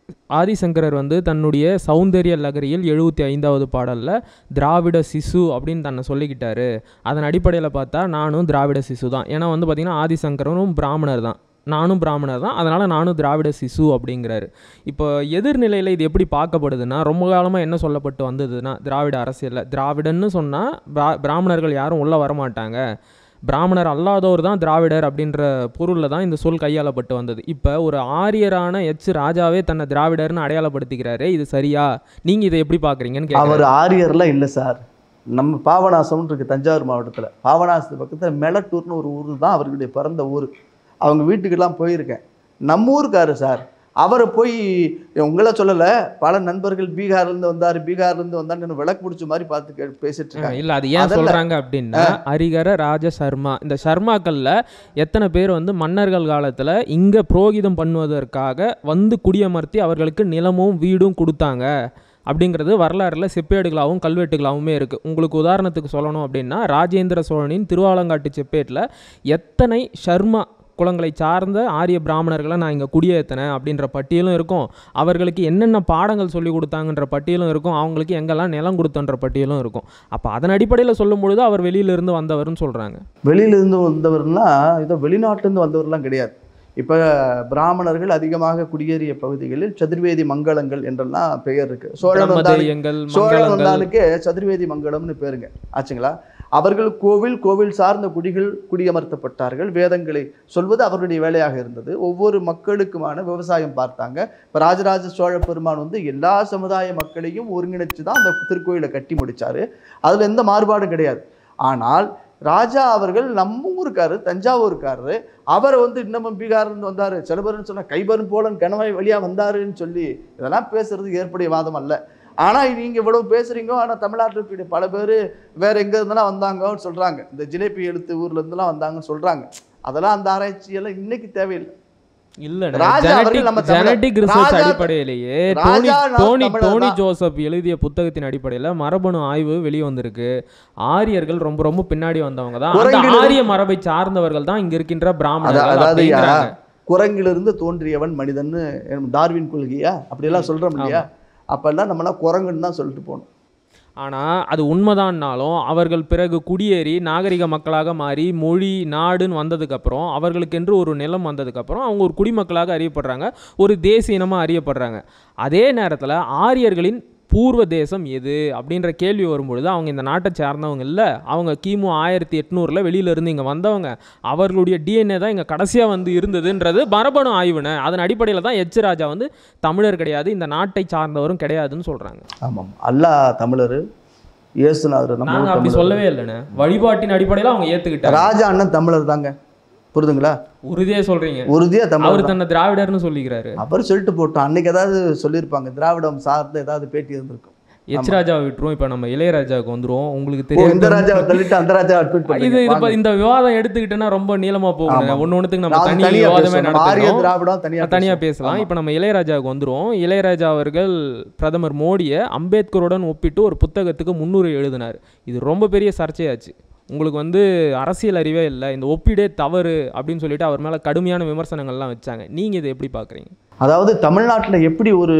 ஆதிசங்கரர் வந்து தன்னுடைய சௌந்தரிய லகரியில் எழுபத்தி ஐந்தாவது பாடலில் திராவிட சிசு அப்படின்னு தன்னை சொல்லிக்கிட்டாரு அதன் அடிப்படையில் பார்த்தா நானும் திராவிட சிசு தான் ஏன்னா வந்து பார்த்திங்கன்னா ஆதிசங்கரனும் பிராமணர் தான் நானும் பிராமணர் தான் அதனால் நானும் திராவிட சிசு அப்படிங்கிறாரு இப்போ எதிர்நிலையில் இது எப்படி பார்க்கப்படுதுன்னா ரொம்ப காலமாக என்ன சொல்லப்பட்டு வந்ததுன்னா திராவிட அரசியலில் திராவிடன்னு சொன்னால் பிரா பிராமணர்கள் யாரும் உள்ளே வரமாட்டாங்க பிராமணர் அல்லாதோர் தான் திராவிடர் அப்படின்ற பொருளில் தான் இந்த சொல் கையாளப்பட்டு வந்தது இப்போ ஒரு ஆரியரான எச் ராஜாவே தன்னை திராவிடர்னு அடையாளப்படுத்திக்கிறாரு இது சரியா நீங்கள் இதை எப்படி பார்க்குறீங்கன்னு அவர் கேட்குறாரு ஆரியர்லாம் இல்லை சார் நம்ம பாபநாசம்னு இருக்கு தஞ்சாவூர் மாவட்டத்தில் பாபநாசத்து பக்கத்தில் மெலட்டூர்னு ஒரு ஊர் தான் அவர்களுடைய பிறந்த ஊர் அவங்க வீட்டுக்கெல்லாம் போயிருக்கேன் நம்ம ஊருக்காரு சார் அவரை போய் உங்களை சொல்லலை பல நண்பர்கள் பீகார்லேருந்து வந்தார் பீகார்லேருந்து வந்தான்னு விளக்கு பிடிச்ச மாதிரி பார்த்து கே- பேசிட்டு இருக்காங்க இல்லை அது ஏன் அதல்ல. சொல்கிறாங்க அப்படின்னா ஹரிகர ராஜ சர்மா இந்த சர்மாக்களில் எத்தனை பேர் வந்து மன்னர்கள் காலத்தில் இங்கே புரோகிதம் பண்ணுவதற்காக வந்து குடியமர்த்தி அவர்களுக்கு நிலமும் வீடும் கொடுத்தாங்க அப்படிங்கிறது வரலாறில் செப்பேடுகளாகவும் கல்வெட்டுகளாகவுமே இருக்குது உங்களுக்கு உதாரணத்துக்கு சொல்லணும் அப்படின்னா ராஜேந்திர சோழனின் திருவாலங்காட்டு செப்பேட்டில் எத்தனை சர்மா குலங்களை சார்ந்த ஆரிய பிராமணர்களை நான் இங்கே குடியேற்றினேன் அப்படின்ற பட்டியலும் இருக்கும் அவர்களுக்கு என்னென்ன பாடங்கள் சொல்லி கொடுத்தாங்கன்ற பட்டியலும் இருக்கும் அவங்களுக்கு எங்கெல்லாம் நிலம் கொடுத்தன்ற பட்டியலும் இருக்கும் அப்போ அதன் அடிப்படையில் சொல்லும் பொழுது அவர் வெளியிலிருந்து வந்தவர்னு சொல்கிறாங்க வெளியிலேருந்து வந்தவர்னா ஏதோ வெளிநாட்டிலேருந்து வந்தவர்லாம் கிடையாது இப்போ பிராமணர்கள் அதிகமாக குடியேறிய பகுதிகளில் சதுர்வேதி மங்களங்கள் என்றெல்லாம் பெயர் இருக்கு சோழன் வந்தாலும் பிரம்மதேயங்கள் சோழன் மங்களங்கள் வந்தானுக்கு சதுர்வேதி மங்கலம்னு பேருங்க ஆச்சுங்களா அவர்கள் கோவில் கோவில் சார்ந்த குடிகள் குடியமர்த்தப்பட்டார்கள் வேதங்களை சொல்வது அவருடைய வேலையாக இருந்தது ஒவ்வொரு மக்களுக்குமான விவசாயம் பார்த்தாங்க இப்போ ராஜராஜ சோழ பெருமான் வந்து எல்லா சமுதாய மக்களையும் ஒருங்கிணைச்சு தான் அந்த திருக்கோயிலை கட்டி முடிச்சாரு அதில் எந்த மாறுபாடும் கிடையாது ஆனால் ராஜா அவர்கள் நம்ம ஊருக்காரு தஞ்சாவூருக்காரரு அவரை வந்து இன்னமும் பீகார்லேருந்து வந்தார் சில பேர்னு சொன்னால் கைபரும் போலன் கணவாய் வழியாக வந்தாருன்னு சொல்லி இதெல்லாம் பேசுறது ஏற்புடைய வாதம் அல்ல ஆனால் நீங்கள் இவ்வளவு பேசுகிறீங்க ஆனால் தமிழ்நாட்டில் இருக்கக்கூடிய பல பேர் வேற எங்கே இருந்தெல்லாம் வந்தாங்கன்னு சொல்கிறாங்க இந்த ஜிலேபி எழுத்து ஊர்ல இருந்தெல்லாம் வந்தாங்கன்னு சொல்கிறாங்க அதெல்லாம் அந்த ஆராய்ச்சியெல்லாம் இன்னைக்கு தேவையில்லை இல்ல ராஜா அவர்கள் நம்ம தமிழர். ஜெனடிக் ரிசர்ச் ராஜா- அடிப்படையிலேயே ராஜா டோனி நான் டோனி தமிழர் டோனி தான். ஜோசப் எழுதிய புத்தகத்தின் அடிப்படையில் மரபணு ஆய்வு வெளியே வந்திருக்கு ஆரியர்கள் ரொம்ப ரொம்ப பின்னாடி வந்தவங்க தான் அந்த குரங்கிலிருந்து- ஆரிய மரபை சார்ந்தவர்கள் தான் இங்க இருக்கின்ற அதா- பிராமணர்கள் அதாவது யா, அப்படிங்கிறாங்க. குரங்கிலிருந்து தோன்றியவன் மனிதன்னு நம்ம டார்வின் கொள்கையா அப்படியெல்லாம் சொல்றோம் இல்லையா அப்பெல்லாம் நம்மளாம் குரங்குன்னு தான் சொல்லிட்டு போகணும் ஆனால் அது உண்மைதான்னாலும் அவர்கள் பிறகு குடியேறி நாகரிக மக்களாக மாறி மொழி நாடுன்னு வந்ததுக்கப்புறம் அவர்களுக்கென்று ஒரு நிலம் வந்ததுக்கப்புறம் அவங்க ஒரு குடிமக்களாக அறியப்படுறாங்க ஒரு தேசிய இனமாக அறியப்படுறாங்க அதே நேரத்தில் ஆரியர்களின் பூர்வ தேசம் எது அப்படின்ற கேள்வி வரும்பொழுது அவங்க இந்த நாட்டை சார்ந்தவங்க இல்லை அவங்க கிமு ஆயிரத்தி எட்நூறில் வெளியிலேருந்து இங்கே வந்தவங்க அவர்களுடைய டிஎன்ஏ தான் இங்கே கடைசியாக வந்து இருந்ததுன்றது மரபணு ஆய்வுன அதன் அடிப்படையில் தான் எச் ராஜா வந்து தமிழர் கிடையாது இந்த நாட்டை சார்ந்தவரும் கிடையாதுன்னு சொல்கிறாங்க ஆமாம் அல்லாஹ் தமிழர் இயேசுநாதர் நம்ம நாங்க ஊர் அப்படி தமிழர். சொல்லவே இல்லைண்ணே வழிபாட்டின் அடிப்படையில் அவங்க ஏத்துக்கிட்டாங்க ராஜா அண்ணன் தமிழர் தாங்க புரிதுங்களா உறுதியே சொல்றீங்க உறுதியா அவர் தமிழர் தான். தன்னை திராவிடர்னு சொல்லிக்கிறாரு அவர் சொல்லிட்டு போட்டோம் அன்னைக்கு ஏதாவது சொல்லியிருப்பாங்க திராவிடம் சார்ந்த ஏதாவது பேட்டி இருந்திருக்கும் எச் ராஜாவை விட்டுருவோம் இப்போ நம்ம இளையராஜாவுக்கு வந்துருவோம் உங்களுக்கு ஓ, இந்த தெரியும் ராஜாவை தள்ளிட்டு அந்த ராஜாவை ட்வீட் இது இது பண்ணுங்க ப- இந்த விவாதம் எடுத்துக்கிட்டேன்னா ரொம்ப நீளமா போகும் ஆமா. ஒன்னு ஒண்ணுத்துக்கு நம்ம நான் தனி தனியா விவாதமே பேசுவோம். நம்ம ஆரிய நடத்தணும் திராவிடம் தனியா தனியா பேசுவோம். பேசலாம் ஆமா. இப்போ நம்ம இளையராஜாவுக்கு வந்துருவோம் இளையராஜா அவர்கள் பிரதமர் மோடியை அம்பேத்கருடன் ஒப்பிட்டு ஒரு புத்தகத்துக்கு முன்னுரை எழுதினார் இது ரொம்ப பெரிய சர்ச்சையாச்சு உங்களுக்கு வந்து அரசியல் அறிவே இல்லை இந்த ஒப்பீடே தவறு அப்படின்னு சொல்லிட்டு அவர் மேலே கடுமையான விமர்சனங்கள்லாம் வச்சாங்க நீங்கள் இதை எப்படி பார்க்குறீங்க அதாவது தமிழ்நாட்டில் எப்படி ஒரு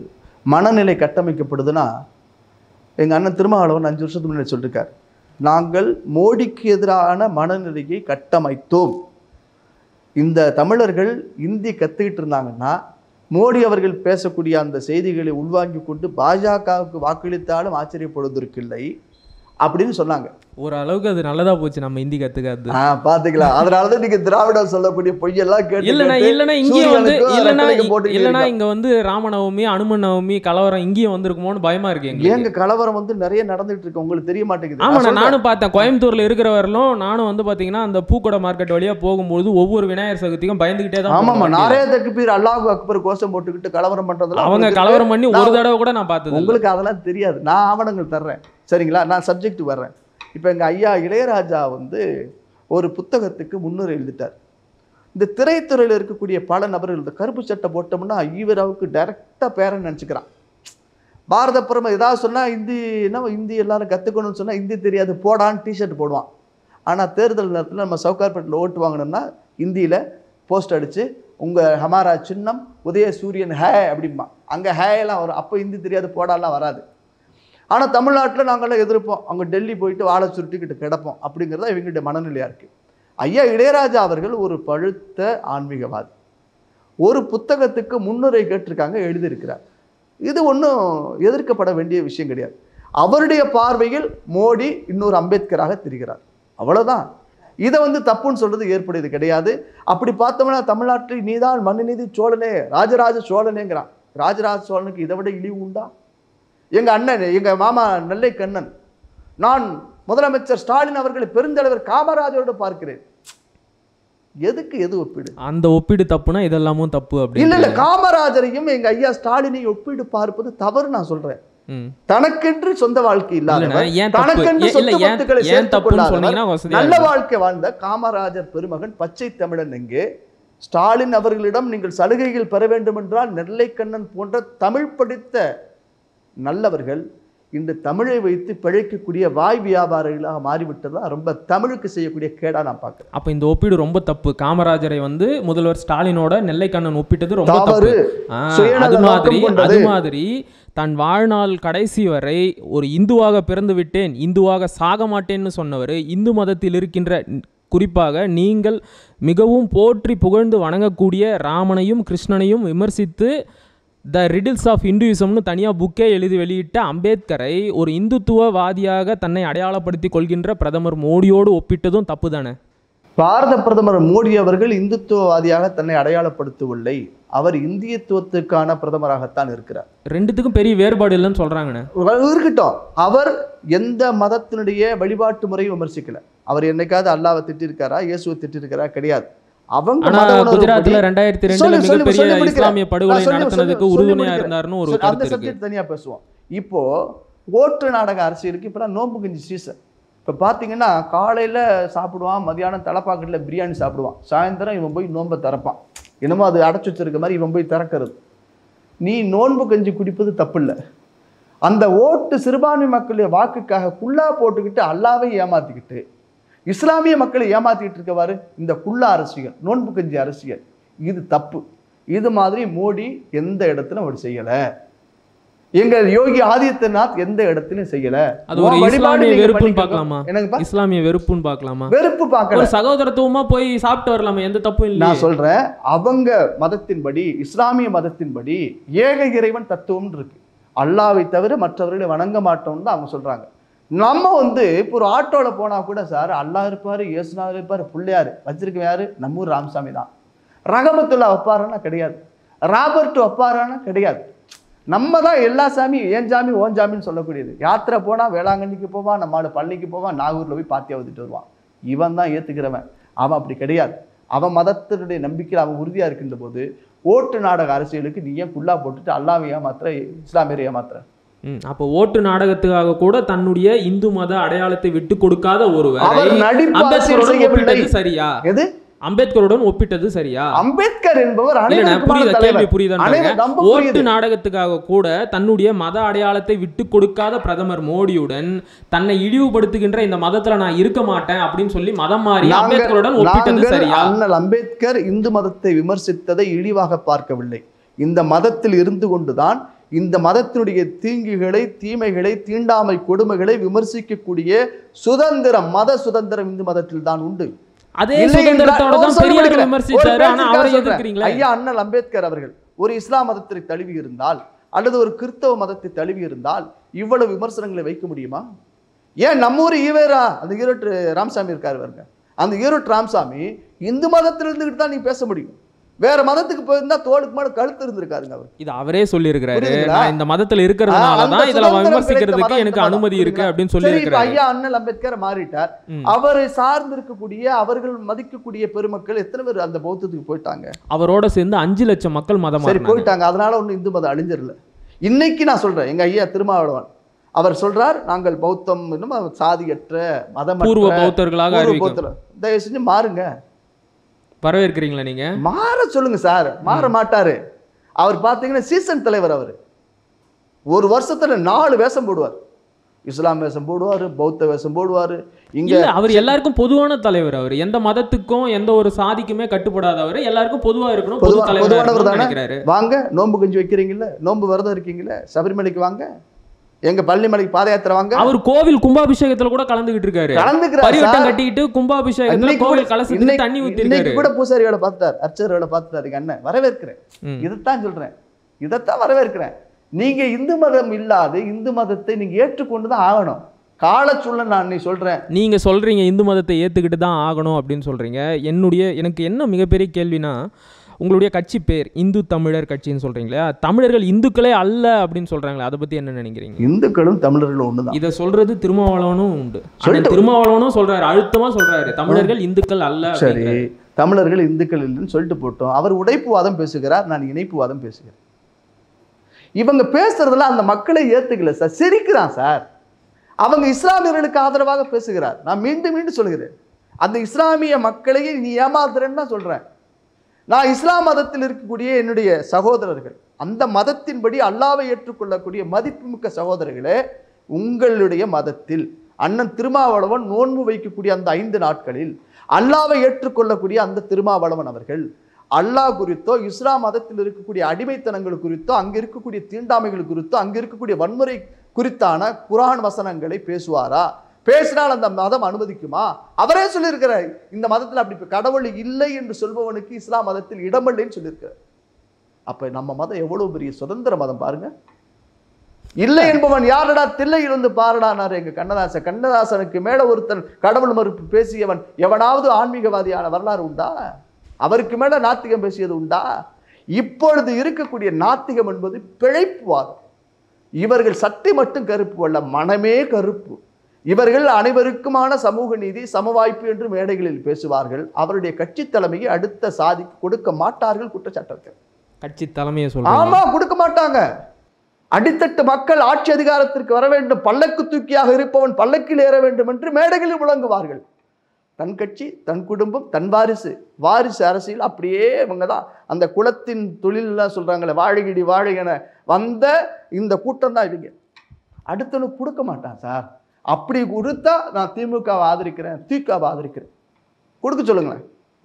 மனநிலை கட்டமைக்கப்படுதுன்னா எங்கள் அண்ணன் திருமாவளவன் அஞ்சு வருஷத்துக்கு முன்னாடி சொல்லியிருக்கார் நாங்கள் மோடிக்கு எதிரான மனநிலையை கட்டமைத்தோம் இந்த தமிழர்கள் இந்தி கற்றுக்கிட்டு இருந்தாங்கன்னா மோடி அவர்கள் பேசக்கூடிய அந்த செய்திகளை உள்வாங்கி கொண்டு பாஜகவுக்கு வாக்களித்தாலும் ஆச்சரியப்படுவதற்கில்லை அப்படின்னு சொன்னாங்க ஓரளவுக்கு அது நல்லதா போச்சு நம்ம ஹிந்தி கற்றுக்காது ஆ பாத்துக்கலாம் அதனால தான் நீங்க திராவிடம் சொல்லக்கூடிய பொய்யெல்லாம் கேட்டு இல்லைண்ணா கேட்டு இல்லைண்ணா இங்கேயும் வந்து சூரியனுக்கும் இல்லைண்ணா ரெட்டலைக்கும் போட்டுக்கிட்டு இல்லைண்ணா இருக்கீங்க. இங்க வந்து ராமநவமி அனுமன் நவமி கலவரம் இங்கேயும் வந்திருக்குமோன்னு பயமா இருக்கு எங்களுக்கு ஏங்க கலவரம் வந்து நிறைய நடந்துட்டு இருக்கு உங்களுக்கு தெரிய மாட்டேங்குது நான் ஆமாண்ணா சொல்றேன். நானும் பார்த்தேன் கோயம்புத்தூர்ல இருக்கிற வரலும் நானும் வந்து பாத்தீங்கன்னா அந்த பூக்கடை மார்க்கெட் வழியா போகும்போது ஒவ்வொரு விநாயகர் சதுர்த்திக்கும் பயந்துகிட்டே தான் ஆமாமா போவேன் நாரே வண்டியில. தக்பீர் அல்லாஹ் அக்பர் கோஷம் போட்டுக்கிட்டு கலவரம் பண்றதெல்லாம் அவங்க உங்களுக்கு கலவரம் பண்ணி ஒரு நான் தடவை கூட நான் பார்த்தது இல்ல. உங்களுக்கு அதெல்லாம் தெரியாது நான் ஆவணங்கள் தர்றேன் சரிங்களா நான் சப்ஜெக்ட் வர்றேன் இப்போ எங்க ஐயா இளையராஜா வந்து ஒரு புத்தகத்துக்கு முன்னுரை எழுதிட்டார் இந்த திரைத்துறையில் இருக்கக்கூடிய பல நபர்கள் இந்த கருப்பு சட்டை போட்டோம்னா ஈவராவுக்கு டைரெக்டாக பேரன் நினச்சிக்கிறான் பாரத பிரதமர் ஏதாவது சொன்னால் ஹிந்தி என்ன ஹிந்தி எல்லாரும் கற்றுக்கணும்னு சொன்னால் ஹிந்தி தெரியாது போடான்னு டிஷர்ட் போடுவான் ஆனால் தேர்தல் நேரத்தில் நம்ம சவுகார்பேட்டில் ஓட்டு வாங்கணும்னா ஹிந்தியில் போஸ்ட் அடித்து உங்கள் ஹமாரா சின்னம் உதய சூரியன் ஹே அப்படிம்பா அங்கே ஹேயெல்லாம் வரும் அப்போ ஹிந்தி தெரியாது போடாலாம் வராது ஆனால் தமிழ்நாட்டில் நாங்களாம் எதிர்ப்போம் அவங்க டெல்லி போயிட்டு வாழை சுருட்டிக்கிட்டு கிடப்போம் அப்படிங்கிறதா இவங்களுடைய மனநிலையாக இருக்குது ஐயா இளையராஜா அவர்கள் ஒரு பழுத்த ஆன்மீகவாதி ஒரு புத்தகத்துக்கு முன்னுரை கேட்டிருக்காங்க எழுதியிருக்கிறார் இது ஒன்றும் எதிர்க்கப்பட வேண்டிய விஷயம் கிடையாது அவருடைய பார்வையில் மோடி இன்னொரு அம்பேத்கராக தெரிகிறார் அவ்வளவுதான் இதை வந்து தப்புன்னு சொல்றது ஏற்புடையது கிடையாது அப்படி பார்த்தோம்னா தமிழ்நாட்டில் நீதான் மனுநீதி சோழனே ராஜராஜ சோழனேங்கிறான் ராஜராஜ சோழனுக்கு இதை விட இழிவு உண்டா எங்க அண்ணன் எங்க மாமா நெல்லை கண்ணன் நான் முதலமைச்சர் ஸ்டாலின் அவர்களை பெருந்தலைவர் காமராஜரோடு பார்க்கிறேன் எதுக்கு எது ஒப்பீடு அந்த ஒப்பீடு தப்புனா இதெல்லாமும் தப்பு இல்ல அப்படின்னு இல்ல காமராஜரையும் எங்க ஐயா ஸ்டாலினையும் ஒப்பீடு பார்ப்பது தவறு நான் சொல்றேன் ம். தனக்கென்று சொந்த வாழ்க்கை இல்லைண்ணே, இல்லாதவர் ஏன் தப்பு தனக்கென்று ஏன் சொந்த இல்ல ஏன் சொத்துக்களை ஏன் சேர்த்துக் தப்புன்னு கொள்ளாதவர் சொன்னீங்கன்னா வசதியா நல்ல இருக்கும். வாழ்க்கை வாழ்ந்த காமராஜர் பெருமகன் பச்சை தமிழன் எங்கே ஸ்டாலின் அவர்களிடம் நீங்கள் சலுகைகள் பெற வேண்டும் என்றால் நெல்லைக்கண்ணன் போன்ற தமிழ் படித்த நல்லவர்கள் இன்று தமிழை வைத்து பிழைக்கக்கூடிய வாய் வியாபாரிகளாக மாறிவிட்டதா ரொம்ப தமிழுக்கு செய்யக்கூடிய கேடா நான் பார்க்கிறேன் அப்ப இந்த ஒப்பீடு ரொம்ப தப்பு காமராஜரை வந்து முதல்வர் ஸ்டாலினோட நெல்லைக்கண்ணன் ஒப்பிட்டது ரொம்ப தவறு. தப்பு ஆ, சுயநல அது மாதிரி நோக்கம் கொண்டது. அது மாதிரி தன் வாழ்நாள் கடைசி வரை ஒரு இந்துவாக பிறந்து விட்டேன் இந்துவாக சாக மாட்டேன்னு சொன்னவர் இந்து மதத்தில் இருக்கின்ற குறிப்பாக நீங்கள் மிகவும் போற்றி புகழ்ந்து வணங்கக்கூடிய ராமனையும் கிருஷ்ணனையும் விமர்சித்து த ரிடில்ஸ் ஆஃப் இந்துயிசம்னு தனியாக புக்கே எழுதி வெளியிட்ட அம்பேத்கரை ஒரு இந்துத்துவவாதியாக தன்னை அடையாளப்படுத்தி கொள்கின்ற பிரதமர் மோடியோடு ஒப்பிட்டதும் தப்பு தானே பாரத பிரதமர் மோடி அவர்கள் இந்துத்துவவாதியாக தன்னை அடையாளப்படுத்தவில்லை அவர் இந்தியத்துவத்துக்கான பிரதமராகத்தான் இருக்கிறார் ரெண்டுத்துக்கும் பெரிய வேறுபாடு இல்லைன்னு சொல்கிறாங்கண்ணே இருக்கட்டும் அவர் எந்த மதத்தினுடைய வழிபாட்டு முறையும் விமர்சிக்கல அவர் என்னைக்காவது அல்லாவை திட்டிருக்காரா இயேசுவை திட்டிருக்காரா கிடையாது அவங்க ஆனா மத உணர்வுப்படி- குஜராத்ல ரெண்டாயிரத்தி ரெண்டுல சொல்லு, சொல்லு, மிகப்பெரிய சொல்லி முடிக்கிறேன். இஸ்லாமிய படுகொலை நான் சொல்லி- நடத்தினதுக்கு சொல்லி- சொல்லி உறுதுணையா முடிக்கிறேன். இருந்தாருன்னு ஒரு சரி, அந்த கருத்து இருக்கு சப்ஜெக்ட் தனியா பேசுவோம் இப்போ ஓட்டு நாடக அரசியலுக்கு இப்ப நோம்பு கஞ்சி சீசன் இப்போ பார்த்தீங்கன்னா காலையில் சாப்பிடுவான் மதியானம் தலைப்பாக்கெட்டில் பிரியாணி சாப்பிடுவான் சாயந்தரம் இவன் போய் நோன்பை திறப்பான் என்னமோ அது அடைச்சி வச்சிருக்க மாதிரி இவன் போய் திறக்கிறது நீ நோன்பு கஞ்சி குடிப்பது தப்பில்லை அந்த ஓட்டு சிறுபான்மை மக்களுடைய வாக்குக்காக குல்லா போட்டுக்கிட்டு அல்லாவை ஏமாத்திக்கிட்டு இஸ்லாமிய மக்களை ஏமாத்திக்கிட்டு இருக்கவாறு இந்த குல்லா அரசியல் நோன்பு கஞ்சி அரசியல் இது தப்பு இது மாதிரி மோடி எந்த இடத்துல அவர் செய்யல எங்க யோகி ஆதித்யநாத் எந்த இடத்துலயும் செய்யல அது ஒரு உன் வழிபாடு இஸ்லாமிய நீங்க வெறுப்புன்னு பண்ணிக்கோங்க. பார்க்கலாமா என்னங்கப்பா இஸ்லாமிய வெறுப்புன்னு பார்க்கலாமா வெறுப்பு பார்க்கல ஒரு சகோதரத்துவமா போய் சாப்பிட்டு வரலாமா எந்த தப்பும் இல்லையே நான் சொல்றேன் அவங்க மதத்தின்படி இஸ்லாமிய மதத்தின்படி ஏக இறைவன் தத்துவம் இருக்கு அல்லாவை தவிர மற்றவர்களை வணங்க மாட்டோம்னு தான் அவங்க சொல்றாங்க நம்ம வந்து இப்போ ஒரு ஆட்டோல போனா கூட சார் அல்லாஹ் இருப்பாரு இயேசுநாதர் இருப்பாரு பிள்ளையாரு வச்சிருக்க யாரு நம்ம ஊர் ராமசாமி தான் ரகமத்துல்லா வைப்பாரானா கிடையாது ராபர்ட் வைப்பாரானா கிடையாது நம்ம தான் எல்லா சாமியும் ஏன் சாமி ஓன் சாமின்னு சொல்லக்கூடியது யாத்திரை போனால் வேளாங்கண்ணிக்கு போவான் நம்மளோட பள்ளிக்கு போவான் நாகூரில் போய் பாத்தியா ஊத்திட்டு வருவான் இவன் தான் ஏற்றுக்கிறவன் அவன் அப்படி கிடையாது அவன் மதத்தினுடைய நம்பிக்கையில் அவன் உறுதியாக இருக்கின்ற போது ஓட்டு நாடக அரசியலுக்கு நீ ஏன் குல்லா போட்டுட்டு அல்லாவை ஏமாத்துற இஸ்லாமியரை ஏமாத்துற ம், அப்போ ஓட்டு நாடகத்துக்காக கூட தன்னுடைய இந்து மத அடையாளத்தை விட்டு கொடுக்காத அவர் ஒருவர் நடிப்பு அரசியல் அம்பேத்கருடன் செய்யவில்லை ஒப்பிட்டது சரியா எது அம்பேத்கருடன் ஒப்பிட்டது சரியா அம்பேத்கர் என்பவர் இல்லண்ணே அனைவருக்குமான புரியுதா கேள்வி தலைவர் புரியுதான்னு அனைவர் நம்ம ஓட்டு புரியுது நாடகத்துக்காக கூட தன்னுடைய மத அடையாளத்தை விட்டு கொடுக்காத பிரதமர் மோடியுடன் தன்னை இழிவுபடுத்துகின்ற இந்த மதத்துல நான் இருக்க மாட்டேன் அப்படின்னு சொல்லி மதம் மாறி நாங்கள் அம்பேத்கருடன் ஒப்பிட்டது நாங்கள் சரியா அண்ணல் அம்பேத்கர் இந்து மதத்தை விமர்சித்ததை இழிவாக பார்க்கவில்லை இந்த மதத்தில் இருந்து கொண்டுதான் இந்த மதத்தினுடைய தீங்குகளை தீமைகளை தீண்டாமை கொடுமைகளை விமர்சிக்கக்கூடிய சுதந்திரம் மத சுதந்திரம் இந்து மதத்தில் தான் உண்டு அதே இல்லை சுதந்திரத்தோட என்றால் தான் ஒரு பெரியார் சொல்லுகிறேன். விமர்சிச்சாரு ஒரு ஆனா பேச்சுக்காக அவரை சொல்றேன். எதிர்க்கிறீங்களே ஐயா அண்ணல் அம்பேத்கர் அவர்கள் ஒரு இஸ்லாம் மதத்தை தழுவி இருந்தால் அல்லது ஒரு கிறிஸ்தவ மதத்தை தழுவி இருந்தால் இவ்வளவு விமர்சனங்களை வைக்க முடியுமா ஏன் நம்ம ஊர் ஈவேரா அந்த ஈரோட்டு ராமசாமி இருக்காரு பாருங்க அந்த ஈரோட்டு ராமசாமி இந்து மதத்தில் இருந்துகிட்டு தான் நீ பேச முடியும் வேற மதத்துக்கு போயிருந்தா தோளுக்கு மேல கழுத்து இருந்திருக்காருங்க அவர் இது அவரே சொல்லியிருக்கிறாரு புரியுதுங்களா? நான் இந்த மதத்துல இருக்கிறதுனால அந்த தான் இதுல சுதந்திரம் விமர்சிக்கிறதுக்கு கிடைத்த எனக்கு மதம் அனுமதி இருக்கு புரியுதுங்களா? அப்படின்னு சரி இப்ப சொல்லியிருக்கிறாரு ஐயா அண்ணல் அம்பேத்கர் மாறிட்டார் ம். அவரை சார்ந்திருக்கக்கூடிய அவர்கள் மதிக்கக்கூடிய பெருமக்கள் எத்தனை பேர் அந்த பௌத்தத்துக்கு போயிட்டாங்க அவரோட சேர்ந்து அஞ்சு லட்சம் மக்கள் மதம் சரி மாறினாங்க போயிட்டாங்க அதனால ஒன்றும் இந்து மதம் அழிஞ்சிடல இன்னைக்கு நான் சொல்றேன் எங்க ஐயா திருமாவளவன் அவர் சொல்றார் நாங்கள் பௌத்தம் இன்னும் சாதியற்ற மதமற்ற பூர்வ பௌத்தர்களாக பூர்வ அறிவிக்கும் பௌத்தர். தயவு செஞ்சு மாறுங்க வரவேற்கிறீங்களா நீங்க மாற சொல்லுங்க சார் மாற மாட்டாரு அவர் பார்த்தீங்கன்னா சீசன் தலைவர் அவர் ஒரு வருஷத்துல நாலு வேஷம் போடுவார் இஸ்லாம் வேஷம் போடுவார் பௌத்த வேஷம் போடுவார் இங்கே இல்ல அவர் எல்லாருக்கும் பொதுவான தலைவர் அவர் எந்த மதத்துக்கும் எந்த ஒரு சாதிக்குமே கட்டுப்படாதவர் எல்லாருக்கும் பொதுவா இருக்கணும் பொது பொதுவா- தலைவரா பொதுவானவர் இருக்கணும்னு தானே? நினைக்கிறாரு வாங்க நோன்பு கஞ்சி வைக்கிறீங்கல்ல நோன்பு விரதம் இருக்கீங்கல்ல சபரிமலைக்கு வாங்க எங்க பள்ளிமலைக்கு பாத யாத்திரை வாங்க அவர் கோவில் கும்பாபிஷேகத்துல கூட கலந்துகிட்டு இருக்காரு கலந்துக்கிறார் பரிவட்டம் சார். கட்டிக்கிட்டு கும்பாபிஷேகத்துல இன்னைக்கு கூட- கோவில் கலசத்துக்கு இன்னைக்கு- தண்ணி ஊத்தி இன்னைக்கு இருக்காரு கூட பூசாரி வேலை பார்த்துட்டார் அர்ச்சர் வேலை பார்த்துட்டாரு எங்க அண்ணன் வரவேற்கிறேன் ம். இதைத்தான் சொல்றேன் இதைத்தான் வரவேற்கிறேன் நீங்க இந்து மதம் இல்லாது இந்து மதத்தை நீங்க ஏற்றுக்கொண்டு தான் ஆகணும் கால சூழ்நிலை நான் நீ சொல்றேன் நீங்க சொல்றீங்க இந்து மதத்தை ஏத்துக்கிட்டு தான் ஆகணும் அப்படின்னு சொல்றீங்க என்னுடைய எனக்கு என்ன மிகப்பெரிய கேள்வினா உங்களுடைய கட்சி பேர் இந்து தமிழர் கட்சின்னு சொல்றீங்களா தமிழர்கள் இந்துக்களே அல்ல அப்படின்னு சொல்றாங்களே அதை பத்தி என்ன நினைக்கிறீங்க இந்துக்களும் தமிழர்களும் ஒண்ணுதான் இத சொல்றது திருமாவளவனும் உண்டு அண்ணன் சொல்லிட்டு- திருமாவளவனும் சொல்றாரு அழுத்தமா சொல்றாரு தமிழர்கள் இந்துக்கள் அல்ல சரி அப்படிங்கிறாரு. தமிழர்கள் இந்துக்கள் இல்லைன்னு சொல்லிட்டு போட்டோம் அவர் உடைப்புவாதம் பேசுகிறார் நான் இணைப்புவாதம் பேசுகிறேன் இவங்க பேசுறதுல அந்த மக்களை ஏத்துக்கல சார் சிரிக்கிறான் சார் அவங்க இஸ்லாமியர்களுக்கு ஆதரவாக பேசுகிறார் நான் மீண்டும் மீண்டும் சொல்கிறேன் அந்த இஸ்லாமிய மக்களையே நீ ஏமாத்துறேன்னு தான் சொல்றேன் நான் இஸ்லாம் மதத்தில் இருக்கக்கூடிய என்னுடைய சகோதரர்கள் அந்த மதத்தின்படி அல்லாவை ஏற்றுக்கொள்ளக்கூடிய மதிப்புமிக்க சகோதரர்களே உங்களுடைய மதத்தில் அண்ணன் திருமாவளவன் நோன்பு வைக்கக்கூடிய அந்த ஐந்து நாட்களில் அல்லாவை ஏற்றுக்கொள்ளக்கூடிய அந்த திருமாவளவன் அவர்கள் அல்லாஹ் குறித்தோ இஸ்லாம் மதத்தில் இருக்கக்கூடிய அடிமைத்தனங்கள் குறித்தோ அங்க இருக்கக்கூடிய தீண்டாமைகள் குறித்தோ அங்க இருக்கக்கூடிய வன்முறை குறித்தான குரான் வசனங்களை பேசுவாரா பேசினால் அந்த மதம் அனுமதிக்குமா அவரே சொல்லியிருக்கிறார் இந்த மதத்தில் அப்படி கடவுள் இல்லை என்று சொல்பவனுக்கு இஸ்லாம் மதத்தில் இடமில்லைன்னு சொல்லியிருக்கிறார் அப்ப நம்ம மதம் எவ்வளவு பெரிய சுதந்திர மதம் பாருங்க இல்லை என்பவன் யாரடா தில்லையில் வந்து பாரடானார் எங்க கண்ணதாசன் கண்ணதாசனுக்கு மேல ஒருத்தன் கடவுள் மறுப்பு பேசியவன் எவனாவது ஆன்மீகவாதியான வரலாறு உண்டா அவருக்கு மேல நாத்திகம் பேசியது உண்டா இப்பொழுது இருக்கக்கூடிய நாத்திகம் என்பது பிழைப்புவாதம் இவர்கள் சட்டை மட்டும் கருப்பு அல்ல மனமே கருப்பு இவர்கள் அனைவருக்குமான சமூக நீதி சமவாய்ப்பு என்று மேடைகளில் பேசுவார்கள் அவருடைய கட்சி தலைமையை அடுத்த சாதிக்கு கொடுக்க மாட்டார்கள் குற்றச்சாட்டு கட்சி தலைமையை சொல்றாங்க ஆமா கொடுக்க மாட்டாங்க அடித்தட்டு மக்கள் ஆட்சி அதிகாரத்திற்கு வர வேண்டும் பல்லக்கு தூக்கியாக இருப்பவன் பல்லக்கில் ஏற வேண்டும் என்று மேடைகளில் முழங்குவார்கள் தன் கட்சி தன் குடும்பம் தன் வாரிசு வாரிசு அரசியல் அப்படியே இவங்க தான் அந்த குலத்தின் தொழிலெல்லாம் சொல்றாங்களே வாழைகிடி வாழை என வந்த இந்த கூட்டம் தான் இவங்க அடுத்தவனுக்கு கொடுக்க மாட்டான் சார் அப்படி கொடுத்தா நான் திமுகவை ஆதரிக்கிறேன் திகாவை ஆதரிக்கிறேன் கொடுக்க சொல்லுங்களேன்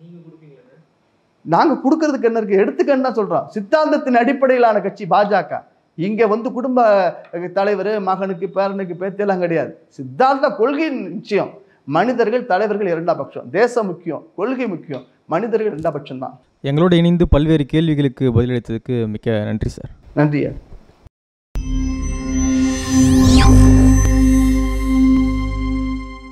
நாங்க கொடுக்கறதுக்கு என்ன இருக்கு எடுத்துக்கன்னு தான் சொல்றோம் சித்தாந்தத்தின் அடிப்படையிலான கட்சி பாஜக இங்க வந்து குடும்ப தலைவர் மகனுக்கு பேரனுக்கு பேத்தியெல்லாம் கிடையாது சித்தாந்த கொள்கை நிச்சயம் மனிதர்கள் தலைவர்கள் இரண்டாம் பட்சம் தேசம் முக்கியம் கொள்கை முக்கியம் மனிதர்கள் இரண்டாம் பட்சம் தான் எங்களோட இணைந்து பல்வேறு கேள்விகளுக்கு பதிலளித்ததுக்கு மிக்க நன்றி சார் நன்றியா